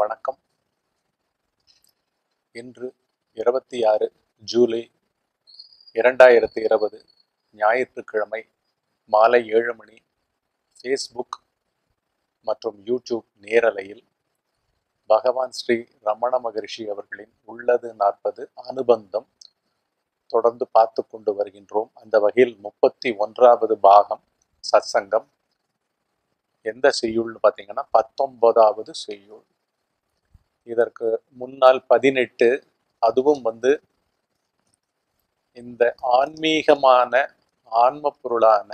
வணக்கம் இன்று இருபத்தி ஆறு ஜூலை இரண்டாயிரத்தி இருபது ஞாயிற்றுக்கிழமை மாலை ஏழு மணி ஃபேஸ்புக் மற்றும் யூடியூப் நேரலையில் பகவான் ஸ்ரீ ரமண மகரிஷி அவர்களின் உள்ளது நாற்பது அனுபந்தம் தொடர்ந்து பார்த்து கொண்டு வருகின்றோம் அந்த வகையில் முப்பத்தி ஒன்றாவது பாகம் சத்சங்கம் எந்த செய்யுள்னு பார்த்தீங்கன்னா பத்தொன்பதாவது செய்யுள் இதற்கு முன்னால் பதினெட்டு அதுவும் வந்து இந்த ஆன்மீகமான ஆன்ம பொருளான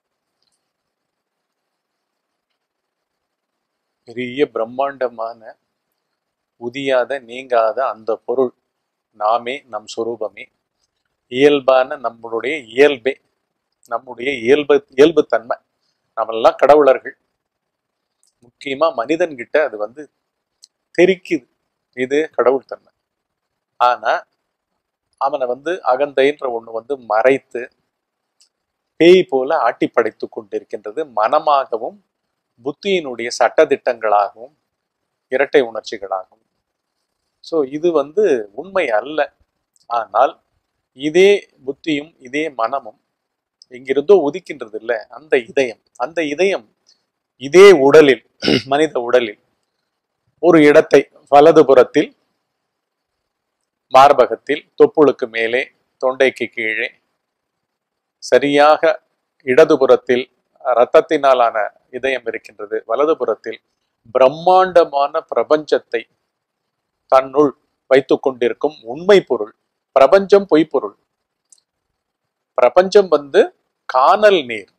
பெரிய பிரம்மாண்டமான உதியாத நீங்காத அந்த பொருள் நாமே நம் சொரூபமே இயல்பான நம்மளுடைய இயல்பே நம்முடைய இயல்பு இயல்பு தன்மை நம்மெல்லாம் கடவுளர்கள் முக்கியமா மனிதன்கிட்ட அது வந்து தெரிக்குது இது கடவுள் தன்மை ஆனா அவனை வந்து அகந்தைன்ற ஒண்ணு வந்து மறைத்து பேய் போல ஆட்டி படைத்து கொண்டிருக்கின்றது மனமாகவும் புத்தியினுடைய சட்டதிட்டங்களாகவும் இரட்டை உணர்ச்சிகளாகவும் ஸோ இது வந்து உண்மை அல்ல ஆனால் இதே புத்தியும் இதே மனமும் எங்கிருந்தோ உதிக்கின்றது இல்ல அந்த இதயம் அந்த இதயம் இதே உடலில் மனித உடலில் ஒரு இடத்தை வலதுபுறத்தில் மார்பகத்தில் தொப்புளுக்கு மேலே தொண்டைக்கு கீழே சரியாக இடதுபுறத்தில் இரத்தத்தினாலான இதயம் இருக்கின்றது வலதுபுறத்தில் பிரம்மாண்டமான பிரபஞ்சத்தை தன்னுள் வைத்துக் கொண்டிருக்கும் உண்மை பொருள் பிரபஞ்சம் பொய்ப்பொருள் பிரபஞ்சம் வந்து காணல் நீர்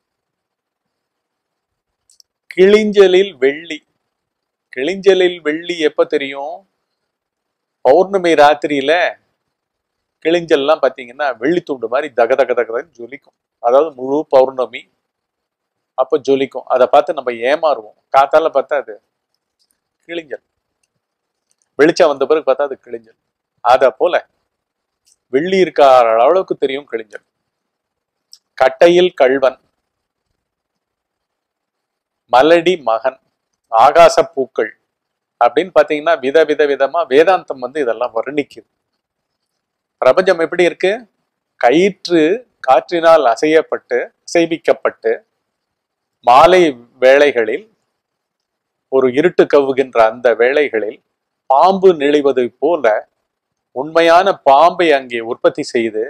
கிளிஞ்சலில் வெள்ளி கிளிஞ்சலில் வெள்ளி எப்ப தெரியும் பௌர்ணமி ராத்திரியில கிளிஞ்சல்லாம் பாத்தீங்கன்னா வெள்ளி துண்டு மாதிரி தக தக தகதன்னு ஜொலிக்கும் அதாவது முழு பௌர்ணமி அப்ப ஜொலிக்கும் அதை பார்த்து நம்ம ஏமாறுவோம் காத்தால பார்த்தா அது கிளிஞ்சல் வெளிச்சம் வந்த பிறகு பார்த்தா அது கிளிஞ்சல் அத போல வெள்ளி இருக்கார அளவுக்கு தெரியும் கிளிஞ்சல் கட்டையில் கள்வன் மலடி மகன் ஆகாச பூக்கள் அப்படின்னு பாத்தீங்கன்னா வித வித விதமா வேதாந்தம் வந்து இதெல்லாம் வர்ணிக்குது பிரபஞ்சம் எப்படி இருக்கு கயிற்று காற்றினால் அசையப்பட்டு அசைவிக்கப்பட்டு மாலை வேளைகளில் ஒரு இருட்டு கவுகின்ற அந்த வேளைகளில் பாம்பு நெளிவது போல உண்மையான பாம்பை அங்கே உற்பத்தி செய்து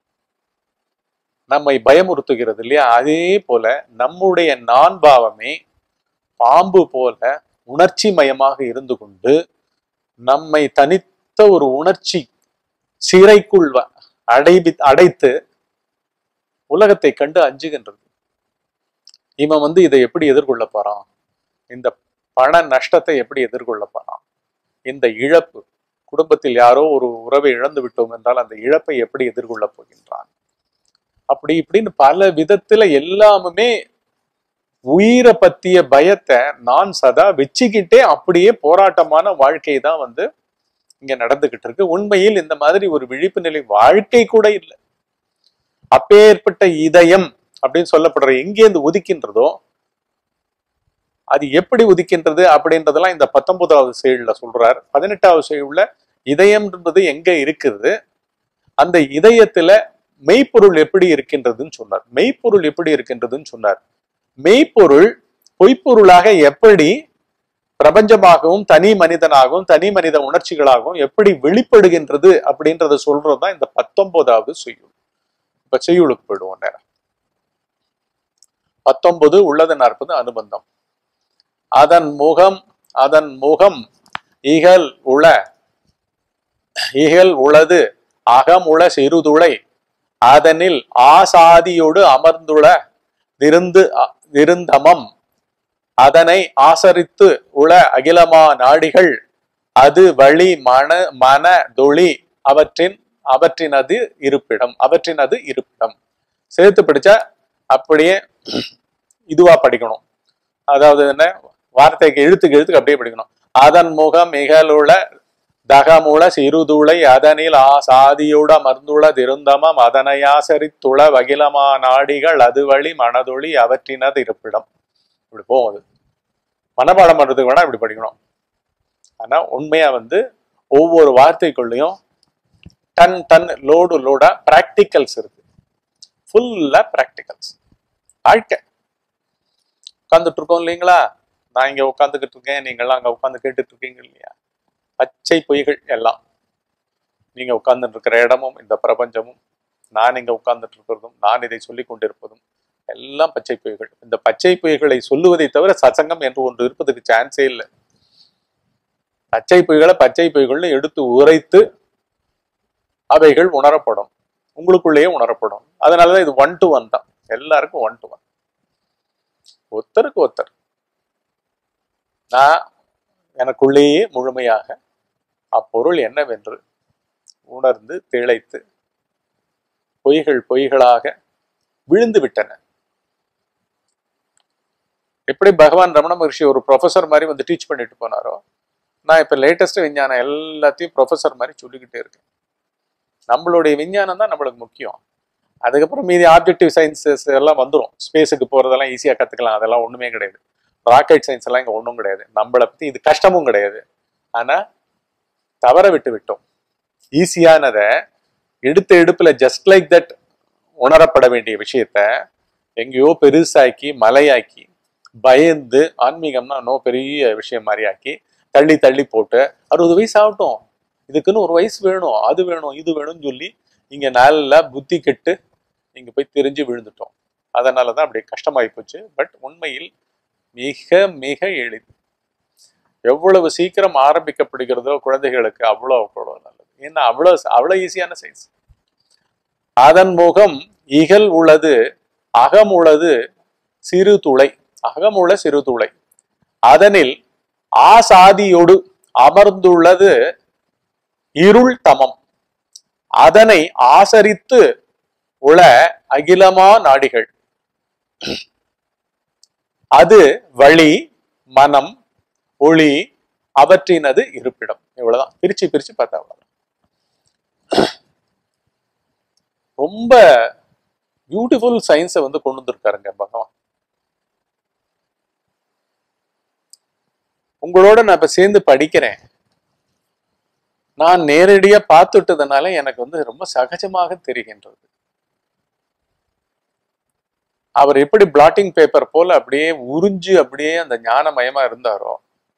நம்மை பயமுறுத்துகிறது இல்லையா அதே போல நம்முடைய நான் பாவமே பாம்பு போல உணர்ச்சி மயமாக இருந்து கொண்டு நம்மை தனித்த ஒரு உணர்ச்சி சிறைக்குள் வ- அடைபி அடைத்து உலகத்தை கண்டு அஞ்சுகின்றது இவன் வந்து இதை எப்படி எதிர்கொள்ள போறான் இந்த பண நஷ்டத்தை எப்படி எதிர்கொள்ள போறான் இந்த இழப்பு குடும்பத்தில் யாரோ ஒரு உறவை இழந்து விட்டோம் என்றால் அந்த இழப்பை எப்படி எதிர்கொள்ள போகின்றான் அப்படி இப்படின்னு பல விதத்துல எல்லாமுமே உயிரை பத்திய பயத்தை நான் சதா வச்சுக்கிட்டே அப்படியே போராட்டமான வாழ்க்கை தான் வந்து இங்க நடந்துகிட்டு இருக்கு உண்மையில் இந்த மாதிரி ஒரு விழிப்பு நிலை வாழ்க்கை கூட இல்லை அப்பேற்பட்ட இதயம் அப்படின்னு சொல்லப்படுற எங்கேருந்து உதிக்கின்றதோ அது எப்படி உதிக்கின்றது அப்படின்றதெல்லாம் இந்த பத்தொன்பதாவது செயல்ல சொல்றார் பதினெட்டாவது செயல்ல இதயம் என்பது எங்க இருக்குது அந்த இதயத்துல மெய்ப்பொருள் எப்படி இருக்கின்றதுன்னு சொன்னார் மெய்ப்பொருள் எப்படி இருக்கின்றதுன்னு சொன்னார் மெய்ப்பொருள் பொய்ப்பொருளாக எப்படி பிரபஞ்சமாகவும் தனி மனிதனாகவும் தனி மனித உணர்ச்சிகளாகவும் எப்படி வெளிப்படுகின்றது அப்படின்றத சொல்றதுதான் இந்த பத்தொன்பதாவது செய்யுள் இப்ப செய்யுளுக்கு போயிடுவோம் நேரம் பத்தொன்பது உள்ளது நாற்பது அனுபந்தம் அதன் முகம் அதன் முகம் இகல் உள இகல் உளது அகமுள சிறுதுளை அதனில் ஆசாதியோடு அமர்ந்துள விருந்து விருந்தமம் அதனை ஆசரித்து உள அகிலமா நாடிகள் அது வழி மன மன தொழி அவற்றின் அவற்றினது இருப்பிடம் அவற்றினது இருப்பிடம் சேர்த்து படிச்சா அப்படியே இதுவா படிக்கணும் அதாவது என்ன வார்த்தைக்கு எழுத்துக்கு எழுத்துக்கு அப்படியே படிக்கணும் அதன் முகம் மிகலுள தகமுள சிறுதுளை அதனில் ஆ சாதியுட மர்ந்துள திருந்தமம் அதனையாசரித்துள வகிலமா நாடிகள் அது வழி மனதொழி அவற்றினது இருப்பிடம் இப்படி போகும் அது மனப்பாடம் பண்றதுக்கு வேணா இப்படி படிக்கணும் ஆனா உண்மையா வந்து ஒவ்வொரு வார்த்தைக்குள்ளேயும் டன் டன் லோடு லோடா பிராக்டிகல்ஸ் இருக்கு ஃபுல்லா பிராக்டிகல்ஸ் வாழ்க்கை உட்காந்துட்டு இருக்கோம் இல்லைங்களா நான் இங்க உட்காந்துக்கிட்டு இருக்கேன் நீங்களாம் அங்க உட்காந்து கேட்டுட்டு இருக்கீங்க இல்லையா பச்சை பொய்கள் எல்லாம் நீங்க உட்கார்ந்துட்டு இருக்கிற இடமும் இந்த பிரபஞ்சமும் நான் இங்க உட்கார்ந்துட்டு இருக்கிறதும் நான் இதை சொல்லிக் கொண்டிருப்பதும் எல்லாம் பச்சை பொய்கள் இந்த பச்சை பொய்களை சொல்லுவதை தவிர சசங்கம் என்று ஒன்று இருப்பதற்கு சான்ஸே இல்லை பச்சை பொய்களை பச்சை பொய்கள்னு எடுத்து உரைத்து அவைகள் உணரப்படும் உங்களுக்குள்ளேயே உணரப்படும் அதனாலதான் இது ஒன் டு ஒன் தான் எல்லாருக்கும் ஒன் டு ஒன் ஒருத்தருக்கு ஒருத்தர் நான் எனக்குள்ளேயே முழுமையாக அப்பொருள் என்னவென்று உணர்ந்து திளைத்து பொய்கள் பொய்களாக விழுந்து விட்டன எப்படி பகவான் ரமண மகர்ஷி ஒரு ப்ரொஃபசர் மாதிரி வந்து டீச் பண்ணிட்டு போனாரோ நான் இப்ப லேட்டஸ்ட் விஞ்ஞானம் எல்லாத்தையும் ப்ரொஃபசர் மாதிரி சொல்லிக்கிட்டே இருக்கேன் நம்மளுடைய விஞ்ஞானம் தான் நம்மளுக்கு முக்கியம் அதுக்கப்புறம் மீதி ஆப்ஜெக்டிவ் சயின்சஸ் எல்லாம் வந்துடும் ஸ்பேஸுக்கு போறதெல்லாம் ஈஸியா கத்துக்கலாம் அதெல்லாம் ஒண்ணுமே கிடையாது ராக்கெட் சயின்ஸ் எல்லாம் இங்க ஒண்ணும் கிடையாது நம்மளை பத்தி இது கஷ்டமும் கிடையாது ஆனா தவற விட்டு விட்டோம் ஈஸியானதை எடுத்த எடுப்புல ஜஸ்ட் லைக் தட் உணரப்பட வேண்டிய விஷயத்த எங்கேயோ பெருசாக்கி மலையாக்கி பயந்து ஆன்மீகம்னா இன்னும் பெரிய விஷயம் மாதிரி ஆக்கி தள்ளி தள்ளி போட்டு அறுபது வயசு ஆகட்டும் இதுக்குன்னு ஒரு வயசு வேணும் அது வேணும் இது வேணும்னு சொல்லி இங்க நல்லா புத்தி கெட்டு இங்க போய் தெரிஞ்சு விழுந்துட்டோம் அதனாலதான் அப்படி கஷ்டமாயி போச்சு பட் உண்மையில் மிக மிக எளிது எவ்வளவு சீக்கிரம் ஆரம்பிக்கப்படுகிறதோ குழந்தைகளுக்கு அவ்வளோ அவ்வளோ நல்லது ஏன்னா அவ்வளோ அவ்வளோ ஈஸியான சயின்ஸ் அதன் முகம் இகல் உள்ளது அகம் உள்ளது சிறு துளை அகம் உள்ள சிறு துளை அதனில் ஆசாதியோடு அமர்ந்துள்ளது இருள் தமம் அதனை ஆசரித்து உள அகிலமா நாடிகள் அது வழி மனம் ஒளி அவற்றினது இருப்பிடம் இவ்வளவுதான் பிரிச்சு பிரிச்சு பார்த்தா அவ்வளவுதான் ரொம்ப பியூட்டிஃபுல் சயின்ஸை வந்து கொண்டு வந்திருக்காருங்க பகவான் உங்களோட நான் இப்ப சேர்ந்து படிக்கிறேன் நான் நேரடியா பார்த்துட்டதுனால எனக்கு வந்து ரொம்ப சகஜமாக தெரிகின்றது அவர் எப்படி பிளாட்டிங் பேப்பர் போல அப்படியே உறிஞ்சு அப்படியே அந்த ஞானமயமா இருந்தாரோ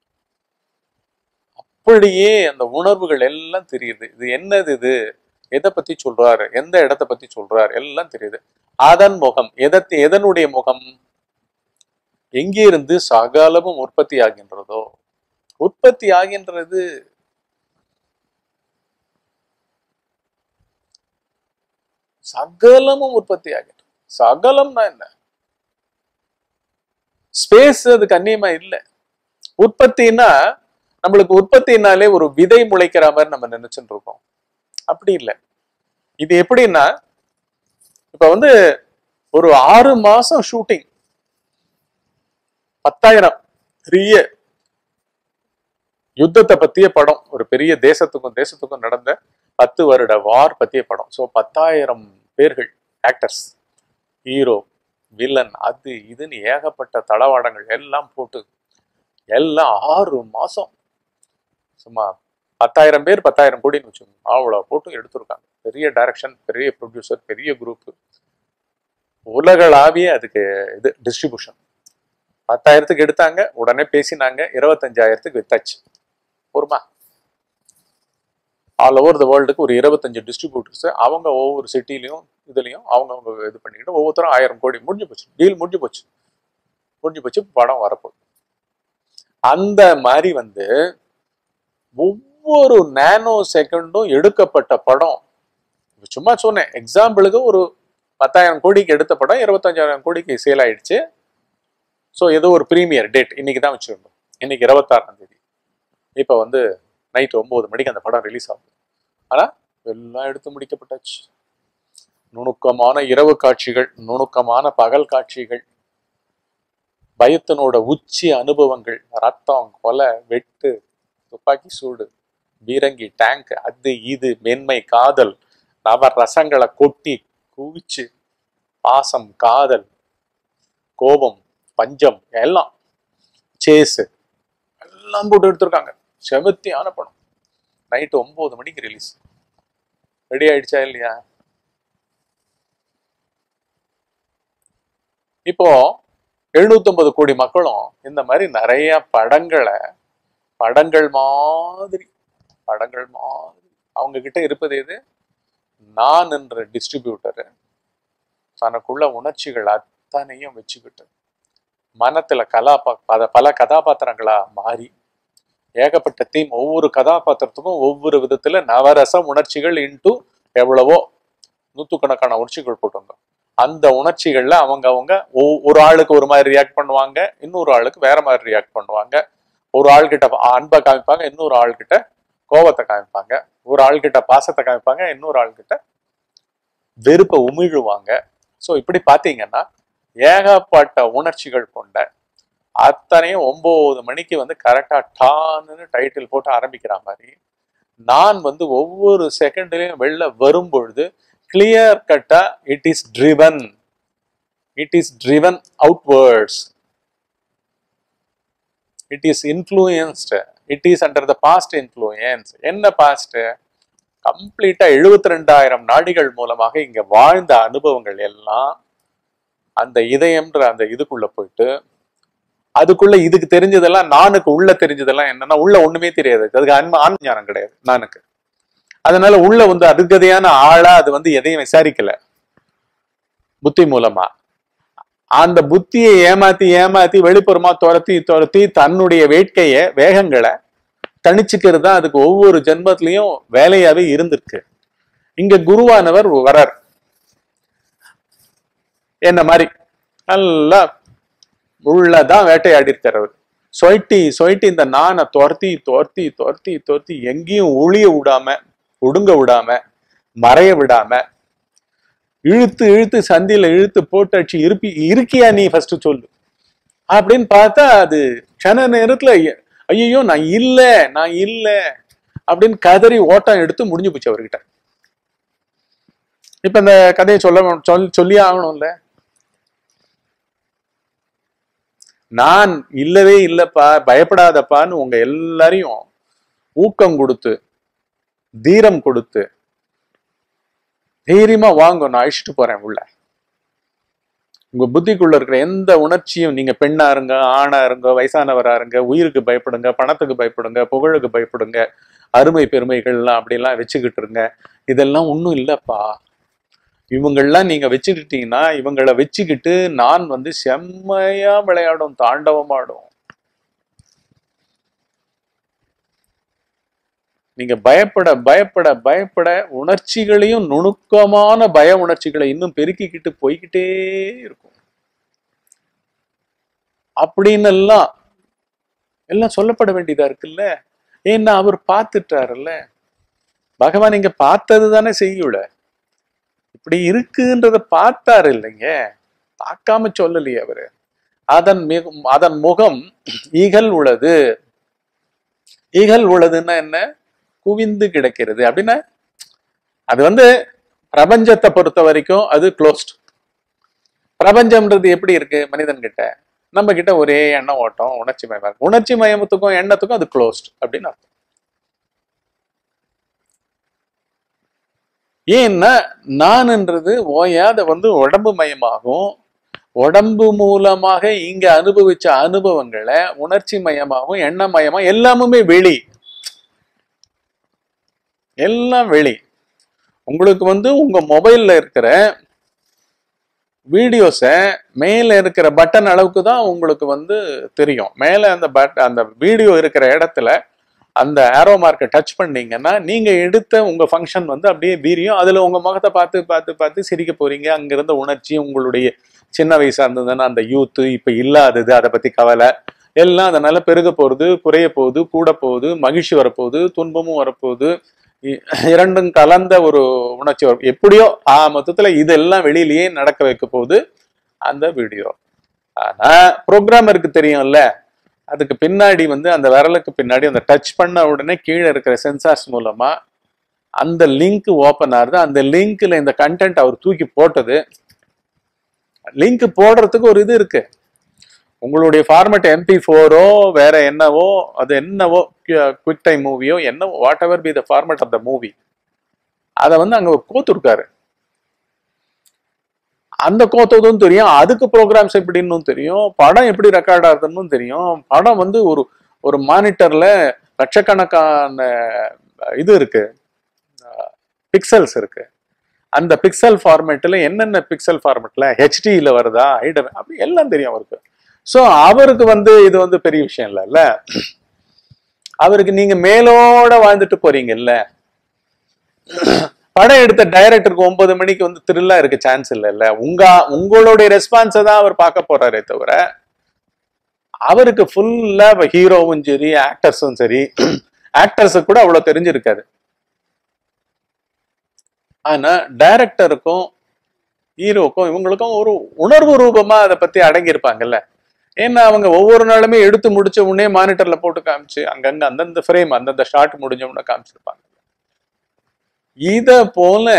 அப்படியே அந்த உணர்வுகள் எல்லாம் தெரியுது இது என்னது இது எதை பத்தி சொல்றாரு எந்த இடத்தை பத்தி சொல்றாரு எல்லாம் தெரியுது அதன் முகம் எதத்தை எதனுடைய முகம் எங்கிருந்து சகலமும் உற்பத்தி ஆகின்றதோ உற்பத்தி ஆகின்றது சகலமும் உற்பத்தி ஆகின்றது சகலம்னா என்ன ஸ்பேஸ் அதுக்கு அந்நியமா இல்லை உற்பத்தின்னா நம்மளுக்கு உற்பத்தினாலே ஒரு விதை முளைக்கிற மாதிரி நம்ம நினைச்சுட்டு இருக்கோம் அப்படி இல்லை இது எப்படின்னா இப்ப வந்து ஒரு ஆறு மாசம் ஷூட்டிங் பத்தாயிரம் பெரிய யுத்தத்தை பத்திய படம் ஒரு பெரிய தேசத்துக்கும் தேசத்துக்கும் நடந்த பத்து வருட வார் பத்திய படம் ஸோ பத்தாயிரம் பேர்கள் ஆக்டர்ஸ் ஹீரோ வில்லன் அது இதுன்னு ஏகப்பட்ட தளவாடங்கள் எல்லாம் போட்டு எல்லாம் ஆறு மாசம் சும்மா பத்தாயிரம் பேர் பத்தாயிரம் கோடின்னு வச்சுக்கோங்க அவ்வளோ போட்டு எடுத்திருக்காங்க பெரிய டைரக்ஷன் பெரிய ப்ரொடியூசர் பெரிய குரூப் உலகளாவிய அதுக்கு இது டிஸ்ட்ரிபியூஷன் பத்தாயிரத்துக்கு எடுத்தாங்க உடனே பேசினாங்க இருபத்தஞ்சாயிரத்துக்கு வித்தாச்சு பொறுமா ஆல் ஓவர் த வேர்ல்டுக்கு ஒரு இருபத்தஞ்சு டிஸ்ட்ரிபியூட்டர்ஸ் அவங்க ஒவ்வொரு சிட்டிலையும் இதுலையும் அவங்க அவங்க இது பண்ணிக்கிட்டு ஒவ்வொருத்தரும் ஆயிரம் கோடி முடிஞ்சு போச்சு டீல் முடிஞ்சு போச்சு முடிஞ்சு போச்சு படம் வரப்போகுது அந்த மாதிரி வந்து ஒவ்வொரு நேனோ செகண்டும் எடுக்கப்பட்ட படம் சும்மா சொன்னேன் எக்ஸாம்பிளுக்கு ஒரு பத்தாயிரம் கோடிக்கு எடுத்த படம் இருபத்தஞ்சாயிரம் கோடிக்கு சேல் ஆயிடுச்சு ஸோ ஏதோ ஒரு ப்ரீமியர் டேட் இன்னைக்கு தான் வச்சுருந்தோம் இன்னைக்கு இருபத்தாறாம் தேதி இப்போ வந்து நைட் ஒன்பது மணிக்கு அந்த படம் ரிலீஸ் ஆகுது ஆனால் எல்லாம் எடுத்து முடிக்கப்பட்டாச்சு நுணுக்கமான இரவு காட்சிகள் நுணுக்கமான பகல் காட்சிகள் பயத்தினோட உச்சி அனுபவங்கள் ரத்தம் கொலை வெட்டு துப்பாக்கி சூடு பீரங்கி டேங்க் அது இது மென்மை காதல் நவ ரசங்களை கொட்டி குவிச்சு பாசம் காதல் கோபம் பஞ்சம் எல்லாம் சேஸ் எல்லாம் போட்டு எடுத்திருக்காங்க செமத்தியான படம் நைட்டு ஒன்பது மணிக்கு ரிலீஸ் ரெடி ஆயிடுச்சா இல்லையா இப்போ 750 கோடி மக்களும் இந்த மாதிரி நிறைய படங்களை படங்கள் மாதிரி படங்கள் மாதிரி அவங்க கிட்ட இருப்பது எது நான் என்ற டிஸ்ட்ரிபியூட்டர் தனக்குள்ள உணர்ச்சிகள் அத்தனையும் வச்சுக்கிட்டு மனத்துல கலாபா பல- பல கதாபாத்திரங்களா மாறி ஏகப்பட்ட தீம் ஒவ்வொரு கதாபாத்திரத்துக்கும் ஒவ்வொரு விதத்துல நவரச உணர்ச்சிகள் இன்ட்டு எவ்வளவோ நூத்துக்கணக்கான உணர்ச்சிகள் போட்டுங்க அந்த உணர்ச்சிகள்ல அவங்க அவங்க ஒ- ஒரு ஆளுக்கு ஒரு மாதிரி ரியாக்ட் பண்ணுவாங்க இன்னொரு ஆளுக்கு வேற மாதிரி ரியாக்ட் பண்ணுவாங்க ஒரு ஆள்கிட்ட அன்பை காமிப்பாங்க இன்னொரு ஆள்கிட்ட கோபத்தை காமிப்பாங்க ஒரு ஆள்கிட்ட பாசத்தை காமிப்பாங்க இன்னொரு ஆள்கிட்ட வெறுப்பை உமிழுவாங்க ஸோ இப்படி பார்த்தீங்கன்னா ஏகப்பட்ட உணர்ச்சிகள் கொண்ட அத்தனையும் ஒன்பது மணிக்கு வந்து கரெக்டா டான்னு டைட்டில் போட்டு ஆரம்பிக்கிற மாதிரி நான் வந்து ஒவ்வொரு செகண்ட்லயும் வெளில வரும் பொழுது கிளியர் கட்டா it is driven it is driven outwards it is influenced it is under the past influence என்ன பாஸ்ட் கம்ப்ளீட்டா எழுபத்தி ரெண்டாயிரம் நாடிகள் மூலமாக இங்க வாழ்ந்த அனுபவங்கள் எல்லாம் அந்த இதயம்ன்ற அந்த இதுக்குள்ள போயிட்டு அதுக்குள்ள இதுக்கு தெரிஞ்சதெல்லாம் நானுக்கு உள்ள தெரிஞ்சதெல்லாம் என்னன்னா உள்ள ஒண்ணுமே தெரியாது அதுக்கு ஆன்ம ஆன்ம ஞானம் கிடையாது நானுக்கு அதனால உள்ள வந்து அதுகதையான ஆளா அது வந்து எதையும் விசாரிக்கல புத்தி மூலமா அந்த புத்தியை ஏமாத்தி ஏமாத்தி வெளிப்புறமா துரத்தி துரத்தி தன்னுடைய வேட்கைய வேகங்களை தணிச்சுக்கிறது தான் அதுக்கு ஒவ்வொரு ஜென்மத்திலையும் வேலையாவே இருந்திருக்கு இங்க குருவானவர் வரார் என்ன மாதிரி நல்லா உள்ளதான் வேட்டையாடி இருக்கார் அவர் சொயிட்டி சொயிட்டி இந்த நானை துரத்தி துரத்தி துரத்தி துரத்தி எங்கேயும் ஒளிய விடாம ஒடுங்க விடாம மறைய விடாம இழுத்து இழுத்து சந்தியில இழுத்து போட்டு அடிச்சு இருப்பி இருக்கியா நீ ஃபர்ஸ்ட் சொல்லு அப்படின்னு பார்த்தா அது கன நேரத்துல ஐயோ நான் இல்ல நான் இல்ல அப்படின்னு கதறி ஓட்டம் எடுத்து முடிஞ்சு போச்சு அவர்கிட்ட இப்ப இந்த கதையை சொல்ல சொல் சொல்லி ஆகணும்ல நான் இல்லவே இல்லப்பா பயப்படாதப்பான்னு உங்க எல்லாரையும் ஊக்கம் கொடுத்து தீரம் கொடுத்து தைரியமா வாங்க நான் அழிச்சிட்டு போறேன் உள்ள உங்க புத்திக்குள்ள இருக்கிற எந்த உணர்ச்சியும் நீங்க பெண்ணா இருங்க ஆணா இருங்க வயசானவரா இருங்க உயிருக்கு பயப்படுங்க பணத்துக்கு பயப்படுங்க புகழுக்கு பயப்படுங்க அருமை பெருமைகள்லாம் அப்படிலாம் வச்சுக்கிட்டு இருங்க இதெல்லாம் ஒண்ணும் இல்லப்பா இவங்கெல்லாம் நீங்க வச்சுக்கிட்டீங்கன்னா இவங்கள வச்சுக்கிட்டு நான் வந்து செம்மையா விளையாடும் தாண்டவமாடும் நீங்க பயப்பட பயப்பட பயப்பட உணர்ச்சிகளையும் நுணுக்கமான பய உணர்ச்சிகளை இன்னும் பெருக்கிக்கிட்டு போய்கிட்டே இருக்கும் அப்படின்னு எல்லாம் எல்லாம் சொல்லப்பட வேண்டியதா இருக்குல்ல ஏன்னா அவர் பார்த்துட்டாருல்ல பகவான் இங்க பார்த்தது தானே செய்யுல இப்படி இருக்குன்றத பார்த்தாரு இல்லைங்க பார்க்காம சொல்லலையே அவரு அதன் மிக அதன் முகம் இகல் உளது இகல் உளதுன்னா என்ன குவிந்து கிடக்கிறது அப்படின்னா அது வந்து பிரபஞ்சத்தை பொறுத்த வரைக்கும் அது க்ளோஸ்ட் பிரபஞ்சம்ன்றது எப்படி இருக்கு மனிதன் கிட்ட நம்ம கிட்ட ஒரே எண்ண ஓட்டம் உணர்ச்சி மயமா இருக்கு உணர்ச்சி மயமத்துக்கும் எண்ணத்துக்கும் அது க்ளோஸ்ட் அப்படின்னு அர்த்தம் ஏன்னா நான்ன்றது ஓயாத வந்து உடம்பு மயமாகும் உடம்பு மூலமாக இங்க அனுபவிச்ச அனுபவங்களை உணர்ச்சி மயமாகவும் எண்ணமயமா எல்லாமுமே வெளி எல்லாம் வெளி உங்களுக்கு வந்து உங்க மொபைல்ல இருக்கிற வீடியோஸை மேல இருக்கிற பட்டன் அளவுக்கு தான் உங்களுக்கு வந்து தெரியும் மேல அந்த பட் அந்த வீடியோ இருக்கிற இடத்துல அந்த ஆரோ மார்க்கை டச் பண்ணீங்கன்னா நீங்க எடுத்த உங்க ஃபங்க்ஷன் வந்து அப்படியே வீரியம் அதுல உங்க முகத்தை பார்த்து பார்த்து பார்த்து சிரிக்க போறீங்க அங்க இருந்த உணர்ச்சி உங்களுடைய சின்ன வயசா இருந்ததுன்னா அந்த யூத்து இப்ப இல்லாதது அதை பத்தி கவலை எல்லாம் அதனால பெருக போறது குறைய போகுது கூட போகுது மகிழ்ச்சி வரப்போகுது துன்பமும் வரப்போகுது இ- இரண்டும் கலந்த ஒரு உணர்ச்சி வரும் எப்படியோ ஆ மொத்தத்துல இதெல்லாம் வெளியிலேயே நடக்க வைக்க போகுது அந்த வீடியோ ஆனா ப்ரோக்ராமருக்கு தெரியும்ல அதுக்கு பின்னாடி வந்து அந்த விரலுக்கு பின்னாடி அந்த டச் பண்ண உடனே கீழே இருக்கிற சென்சார்ஸ் மூலமா அந்த லிங்க் ஓப்பன் ஆகுது அந்த லிங்க்ல இந்த கண்டென்ட் அவர் தூக்கி போட்டது லிங்க் போடுறதுக்கு ஒரு இது இருக்கு உங்களுடைய ஃபார்மேட் எம்பி ஃபோரோ வேற என்னவோ அது என்னவோ குவிக் டைம் மூவியோ என்னவோ whatever be the format of the movie அதை வந்து அங்க கோத்துருக்காரு அந்த கோத்ததும் தெரியும் அதுக்கு ப்ரோக்ராம்ஸ் எப்படின்னு தெரியும் படம் எப்படி ரெக்கார்ட் ஆகுதுன்னு தெரியும் படம் வந்து ஒரு ஒரு மானிட்டர்ல லட்சக்கணக்கான இது இருக்கு பிக்சல்ஸ் இருக்கு அந்த பிக்சல் ஃபார்மேட்டில் என்னென்ன பிக்சல் ஃபார்மேட்ல ஹெச்டியில் வருதா ஐடம் அப்படி எல்லாம் தெரியும் அவருக்கு ஸோ அவருக்கு வந்து இது வந்து பெரிய விஷயம் இல்லைல்ல அவருக்கு நீங்க மேலோட வாழ்ந்துட்டு போறீங்கல்ல படம் எடுத்த டைரக்டருக்கு ஒன்பது மணிக்கு வந்து த்ரில்லா இருக்க சான்ஸ் இல்லைல்ல உங்க உங்களுடைய ரெஸ்பான்ஸை தான் அவர் பார்க்க போறாரே தவிர அவருக்கு ஃபுல்லா ஹீரோவும் சரி ஆக்டர்ஸும் சரி ஆக்டர்ஸுக்கு கூட அவ்வளவு தெரிஞ்சிருக்காது ஆனா டைரக்டருக்கும் ஹீரோக்கும் இவங்களுக்கும் ஒரு உணர்வு ரூபமா அதை பத்தி அடங்கியிருப்பாங்கல்ல ஏன்னா அவங்க ஒவ்வொரு நாளுமே எடுத்து முடிச்ச உடனே மானிட்டர்ல போட்டு காமிச்சு அங்கங்க அந்தந்த ஃப்ரேம் அந்தந்த ஷாட் முடிஞ்ச உடனே காமிச்சிருப்பாங்க இத போல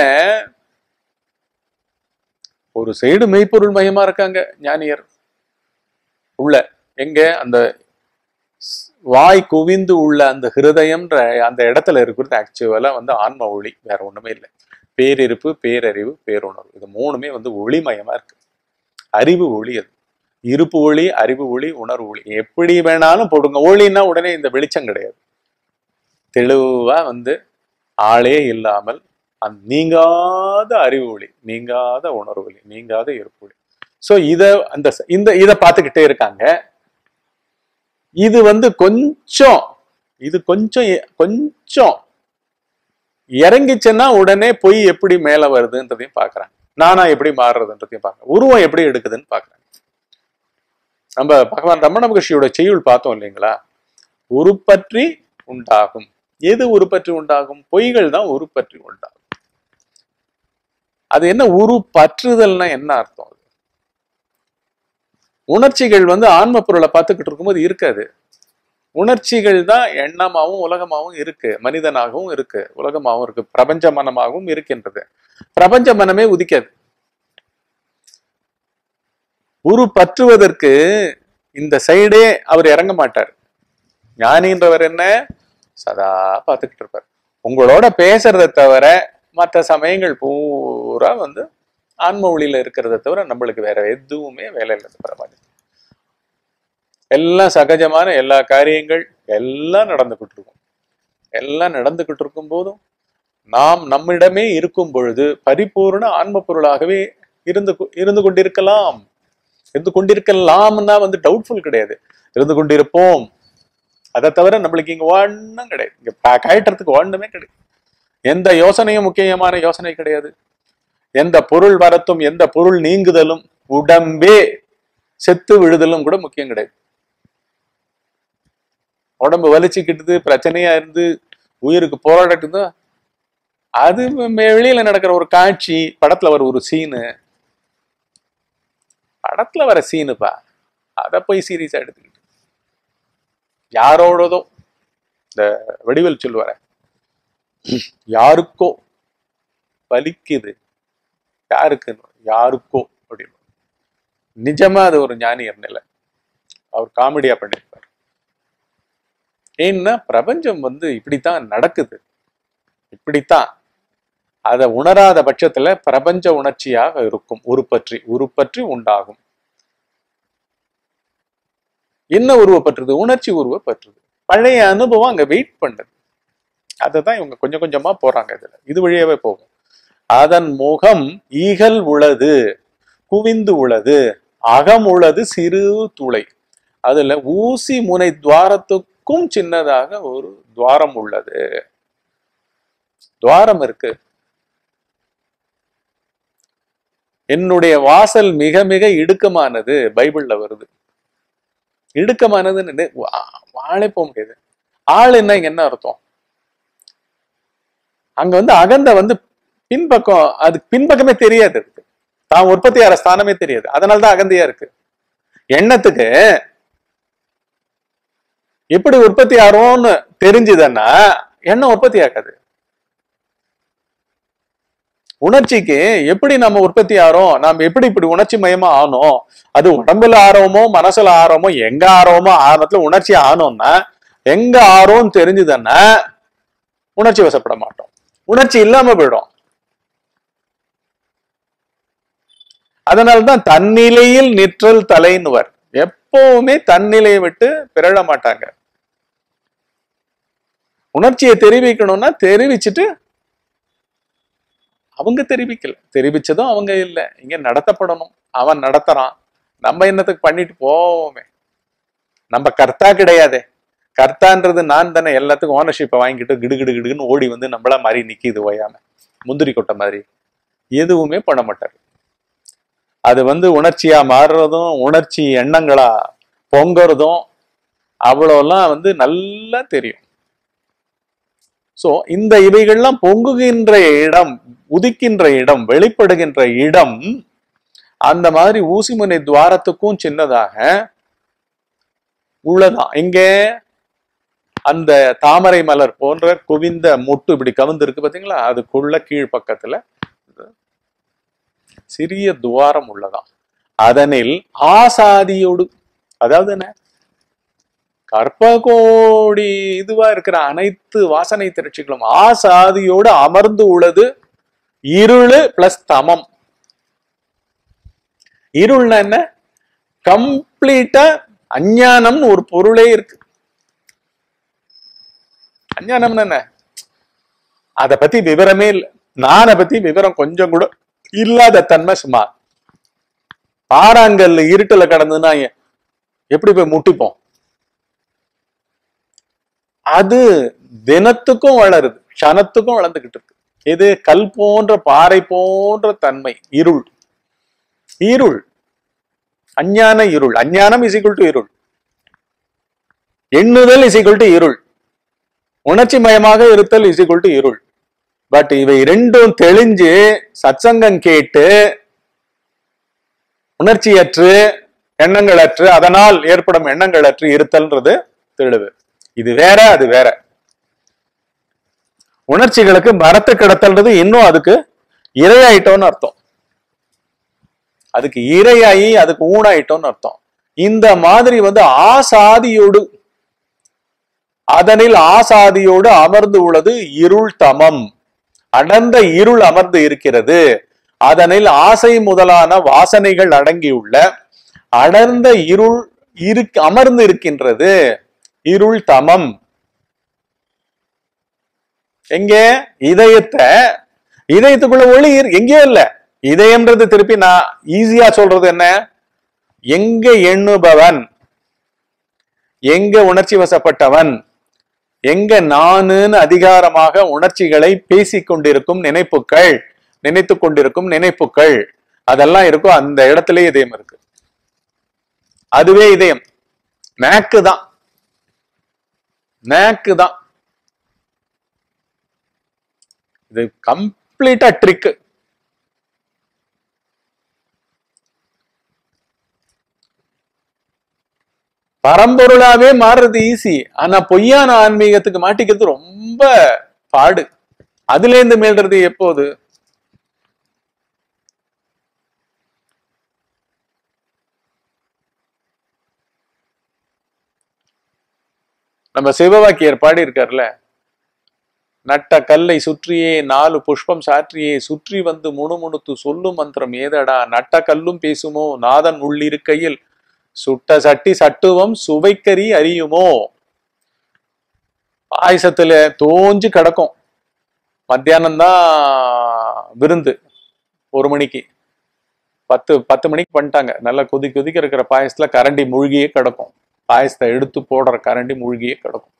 ஒரு சைடு மெய்ப்பொருள் மையமா இருக்காங்க ஞானியர் உள்ள எங்க அந்த வாய் குவிந்து உள்ள அந்த ஹிருதயம்ன்ற அந்த இடத்துல இருக்கிறது ஆக்சுவலா வந்து ஆன்ம ஒளி வேற ஒண்ணுமே இல்லை பேரிருப்பு பேரறிவு பேருணர்வு இது மூணுமே வந்து ஒளிமயமா இருக்கு அறிவு ஒளி அது இருப்பு ஒளி அறிவு ஒளி உணர்வு ஒளி எப்படி வேணாலும் போடுங்க ஒளின்னா உடனே இந்த வெளிச்சம் கிடையாது தெளிவா வந்து ஆளே இல்லாமல் அந்த நீங்காத அறிவு ஒளி நீங்காத உணர்வு ஒளி நீங்காத இருப்பு ஒளி ஸோ இத அந்த இந்த இதை பார்த்துக்கிட்டே இருக்காங்க இது வந்து கொஞ்சம் இது கொஞ்சம் கொஞ்சம் இறங்கிச்சுன்னா உடனே பொய் எப்படி மேல வருதுன்றதையும் பாக்குறாங்க நானா எப்படி மாறுறதுன்றதையும் பார்க்க உருவம் எப்படி எடுக்குதுன்னு பாக்குறாங்க நம்ம பகவான் ரமண மகர்ஷியோட செய்யுள் பார்த்தோம் இல்லைங்களா உருப்பற்றி உண்டாகும் எது உருப்பற்றி உண்டாகும் பொய்கள் தான் உருப்பற்றி உண்டாகும் அது என்ன உரு பற்றுதல்னா என்ன அர்த்தம் அது உணர்ச்சிகள் வந்து ஆன்ம பொருளை பார்த்துக்கிட்டு இருக்கும்போது இருக்காது உணர்ச்சிகள் தான் எண்ணமாகவும் உலகமாகவும் இருக்கு மனிதனாகவும் இருக்கு உலகமாகவும் இருக்கு பிரபஞ்ச மனமாகவும் இருக்கின்றது பிரபஞ்ச மனமே உதிக்காது உரு பற்றுவதற்கு இந்த சைடே அவர் இறங்க மாட்டார் ஞானின்றவர் என்ன சதா பார்த்துக்கிட்டு இருப்பார் உங்களோட பேசுறத தவிர மற்ற சமயங்கள் பூரா வந்து ஆன்ம ஒளியில இருக்கிறத தவிர நம்மளுக்கு வேற எதுவுமே வேலை இல்லை பிரபஞ்சம் எல்லாம் சகஜமான எல்லா காரியங்கள் எல்லாம் நடந்துகிட்டு இருக்கும் எல்லாம் நடந்துகிட்டு இருக்கும் போதும் நாம் நம்மிடமே இருக்கும் பொழுது பரிபூர்ண ஆன்ம பொருளாகவே இருந்து இருந்து கொண்டிருக்கலாம் இருந்து கொண்டிருக்கலாம்னா வந்து டவுட்ஃபுல் கிடையாது இருந்து கொண்டிருப்போம் அதை தவிர நம்மளுக்கு இங்க ஒன்றும் கிடையாது இங்க கயற்றதுக்கு ஒண்ணுமே கிடையாது எந்த யோசனையும் முக்கியமான யோசனை கிடையாது எந்த பொருள் வரத்தும் எந்த பொருள் நீங்குதலும் உடம்பே செத்து விழுதலும் கூட முக்கியம் கிடையாது உடம்பு வலிச்சுக்கிட்டு பிரச்சனையா இருந்து உயிருக்கு போராடிட்டு அது வெளியில நடக்கிற ஒரு காட்சி படத்துல வர ஒரு சீனு படத்துல வர சீனுப்பா அத போய் சீரியஸா எடுத்துக்கிட்டு யாரோடதோ இந்த வடிவல் சொல்லுவார யாருக்கோ வலிக்குது யாருக்கு யாருக்கோ அப்படின்னு நிஜமா அது ஒரு ஞானியர் நிலை அவர் காமெடியா பண்ணிருப்பார் ஏன்னா பிரபஞ்சம் வந்து இப்படித்தான் நடக்குது இப்படித்தான் அதை உணராத பட்சத்துல பிரபஞ்ச உணர்ச்சியாக இருக்கும் உருப்பற்றி உருப்பற்றி உண்டாகும் என்ன உருவப்பற்றுது உணர்ச்சி உருவப்பற்றுது பழைய அனுபவம் அங்க வெயிட் பண்ணுது அதை தான் இவங்க கொஞ்சம் கொஞ்சமா போறாங்க இதுல இது வழியாவே போகும் அதன் முகம் ஈகல் உளது குவிந்து உளது அகம் உளது சிறு துளை அதுல ஊசி முனை துவாரத்துக்கும் சின்னதாக ஒரு துவாரம் உள்ளது துவாரம் இருக்கு என்னுடைய வாசல் மிக மிக இடுக்கமானது பைபிள்ல வருது இடுக்கமானதுன்னு வாழே போக முடியாது ஆள் என்ன இங்க என்ன அர்த்தம் அங்க வந்து அகந்த வந்து பின்பக்கம் அது பின்பக்கமே தெரியாது இருக்கு தான் உற்பத்தி ஆகிற ஸ்தானமே தெரியாது அதனாலதான் அகந்தையா இருக்கு எண்ணத்துக்கு எப்படி உற்பத்தி ஆறோம்னு தெரிஞ்சுதுன்னா எண்ணம் உற்பத்தி ஆகாது உணர்ச்சிக்கு எப்படி நம்ம உற்பத்தி ஆறோம் நாம் எப்படி இப்படி உணர்ச்சி மயமா ஆனோம் அது உடம்புல ஆரோமோ மனசுல ஆரோமோ எங்க ஆரோமோ ஆரம்பத்துல உணர்ச்சி ஆனோம்னா எங்க ஆரோம் தெரிஞ்சுதுன்னா உணர்ச்சி வசப்பட மாட்டோம் உணர்ச்சி இல்லாம போயிடும் அதனால்தான் தன்னிலையில் நிற்றல் தலைன்னுவர் எப்பவுமே தன்னிலையை விட்டு பிறழ மாட்டாங்க உணர்ச்சியை தெரிவிக்கணும்னா தெரிவிச்சுட்டு அவங்க தெரிவிக்கல தெரிவிச்சதும் அவங்க இல்ல இங்க நடத்தப்படணும் அவன் நடத்துறான் நம்ம என்னத்துக்கு பண்ணிட்டு போவோமே நம்ம கர்த்தா கிடையாதே கர்த்தான்றது நான் தானே எல்லாத்துக்கும் ஓனர்ஷிப்பை வாங்கிட்டு கிடு கிடு கிடுன்னு ஓடி வந்து நம்மள மாதிரி நிக்கிது ஓயாம முந்திரி கொட்டை மாதிரி எதுவுமே பண்ண மாட்டாரு அது வந்து உணர்ச்சியா மாறுறதும் உணர்ச்சி எண்ணங்களா பொங்குறதும் அவ்வளோலாம் வந்து நல்லா தெரியும் சோ இந்த இவைகள்லாம் பொங்குகின்ற இடம் உதிக்கின்ற இடம் வெளிப்படுகின்ற இடம் அந்த மாதிரி ஊசிமுனை துவாரத்துக்கும் சின்னதாக உள்ளதான் இங்க அந்த தாமரை மலர் போன்ற குவிந்த மொட்டு இப்படி கவிந்து இருக்கு பாத்தீங்களா அதுக்குள்ள கீழ் பக்கத்துல சிறிய துவாரம் உள்ளதாம் அதனில் ஆசாதியோடு அதாவது என்ன கற்பகோடி இதுவா இருக்கிற அனைத்து வாசனை திரட்சிகளும் ஆசாதியோடு அமர்ந்து உள்ளது இருளு பிளஸ் தமம் இருள்னா என்ன கம்ப்ளீட்டா அஞ்ஞானம்னு ஒரு பொருளே இருக்கு அஞ்ஞானம்னு என்ன அத பத்தி விவரமே இல்லை நானை பத்தி விவரம் கொஞ்சம் கூட இல்லாத தன்மை சும்மா பாறாங்கல்ல இருட்டுல கடந்துன்னா எப்படி போய் முட்டிப்போம் அது தினத்துக்கும் வளருது க்ஷணத்துக்கும் வளர்ந்துகிட்டு இருக்கு இது கல் போன்ற பாறை போன்ற தன்மை இருள் இருள் அஞ்ஞான இருள் அஞ்ஞானம் இஸ் டு இருள் எண்ணுதல் இஸ் டு இருள் உணர்ச்சி மயமாக இருத்தல் இஸ் டு இருள் பட் இவை ரெண்டும் தெளிஞ்சு சத்சங்கம் கேட்டு உணர்ச்சியற்று எண்ணங்களற்று அதனால் ஏற்படும் எண்ணங்களற்று இருத்தல்ன்றது தெளிவு இது வேற அது வேற உணர்ச்சிகளுக்கு மரத்து கிடத்தல்ன்றது இன்னும் அதுக்கு இரையாயிட்டோம்னு அர்த்தம் அதுக்கு இரையாயி அதுக்கு ஊனாயிட்டோம்னு அர்த்தம் இந்த மாதிரி வந்து ஆசாதியோடு அதனில் ஆசாதியோடு அமர்ந்து உள்ளது இருள் தமம் அடர்ந்த இருள் அமர்ந்து இருக்கிறது அதனில் ஆசை முதலான வாசனைகள் அடங்கியுள்ள அடர்ந்த இருள் இரு அமர்ந்து இருக்கின்றது இருள் தமம் எங்க இதயத்தை இதயத்துக்குள்ள ஒளி இரு- எங்கேயோ இல்ல இதயம்ன்றது திருப்பி நான் ஈஸியா சொல்றது என்ன எங்க எண்ணுபவன் எங்க உணர்ச்சி வசப்பட்டவன் எங்க நானுன்னு அதிகாரமாக உணர்ச்சிகளை பேசிக் கொண்டிருக்கும் நினைப்புகள் நினைத்து கொண்டிருக்கும் நினைப்புகள் அதெல்லாம் இருக்கும் அந்த இடத்துல இதயம் இருக்கு அதுவே இதயம் நாக்கு தான் நாக்கு தான் இது கம்ப்ளீட்டா ட்ரிக் பரம்பொருளாவே மாறுறது ஈஸி ஆனா பொய்யான ஆன்மீகத்துக்கு மாட்டிக்கிறது ரொம்ப பாடு அதுல இருந்து மீள்றது எப்போது நம்ம சிவவாக்கியர் பாடி இருக்கார்ல நட்ட கல்லை சுற்றியே நாலு புஷ்பம் சாற்றியே சுற்றி வந்து முணுமுணுத்து சொல்லும் மந்திரம் ஏதடா நட்ட கல்லும் பேசுமோ நாதன் உள்ளிருக்கையில் சுட்ட சட்டி சட்டுவம் சுவைக்கறி அறியுமோ பாயசத்துல தோஞ்சு கிடக்கும் மத்தியானம் தான் விருந்து ஒரு மணிக்கு பத்து பத்து மணிக்கு பண்ணிட்டாங்க நல்லா கொதி கொதிக்க இருக்கிற பாயசத்துல கரண்டி மூழ்கியே கிடக்கும் பாயசத்தை எடுத்து போடுற கரண்டி மூழ்கியே கிடக்கும்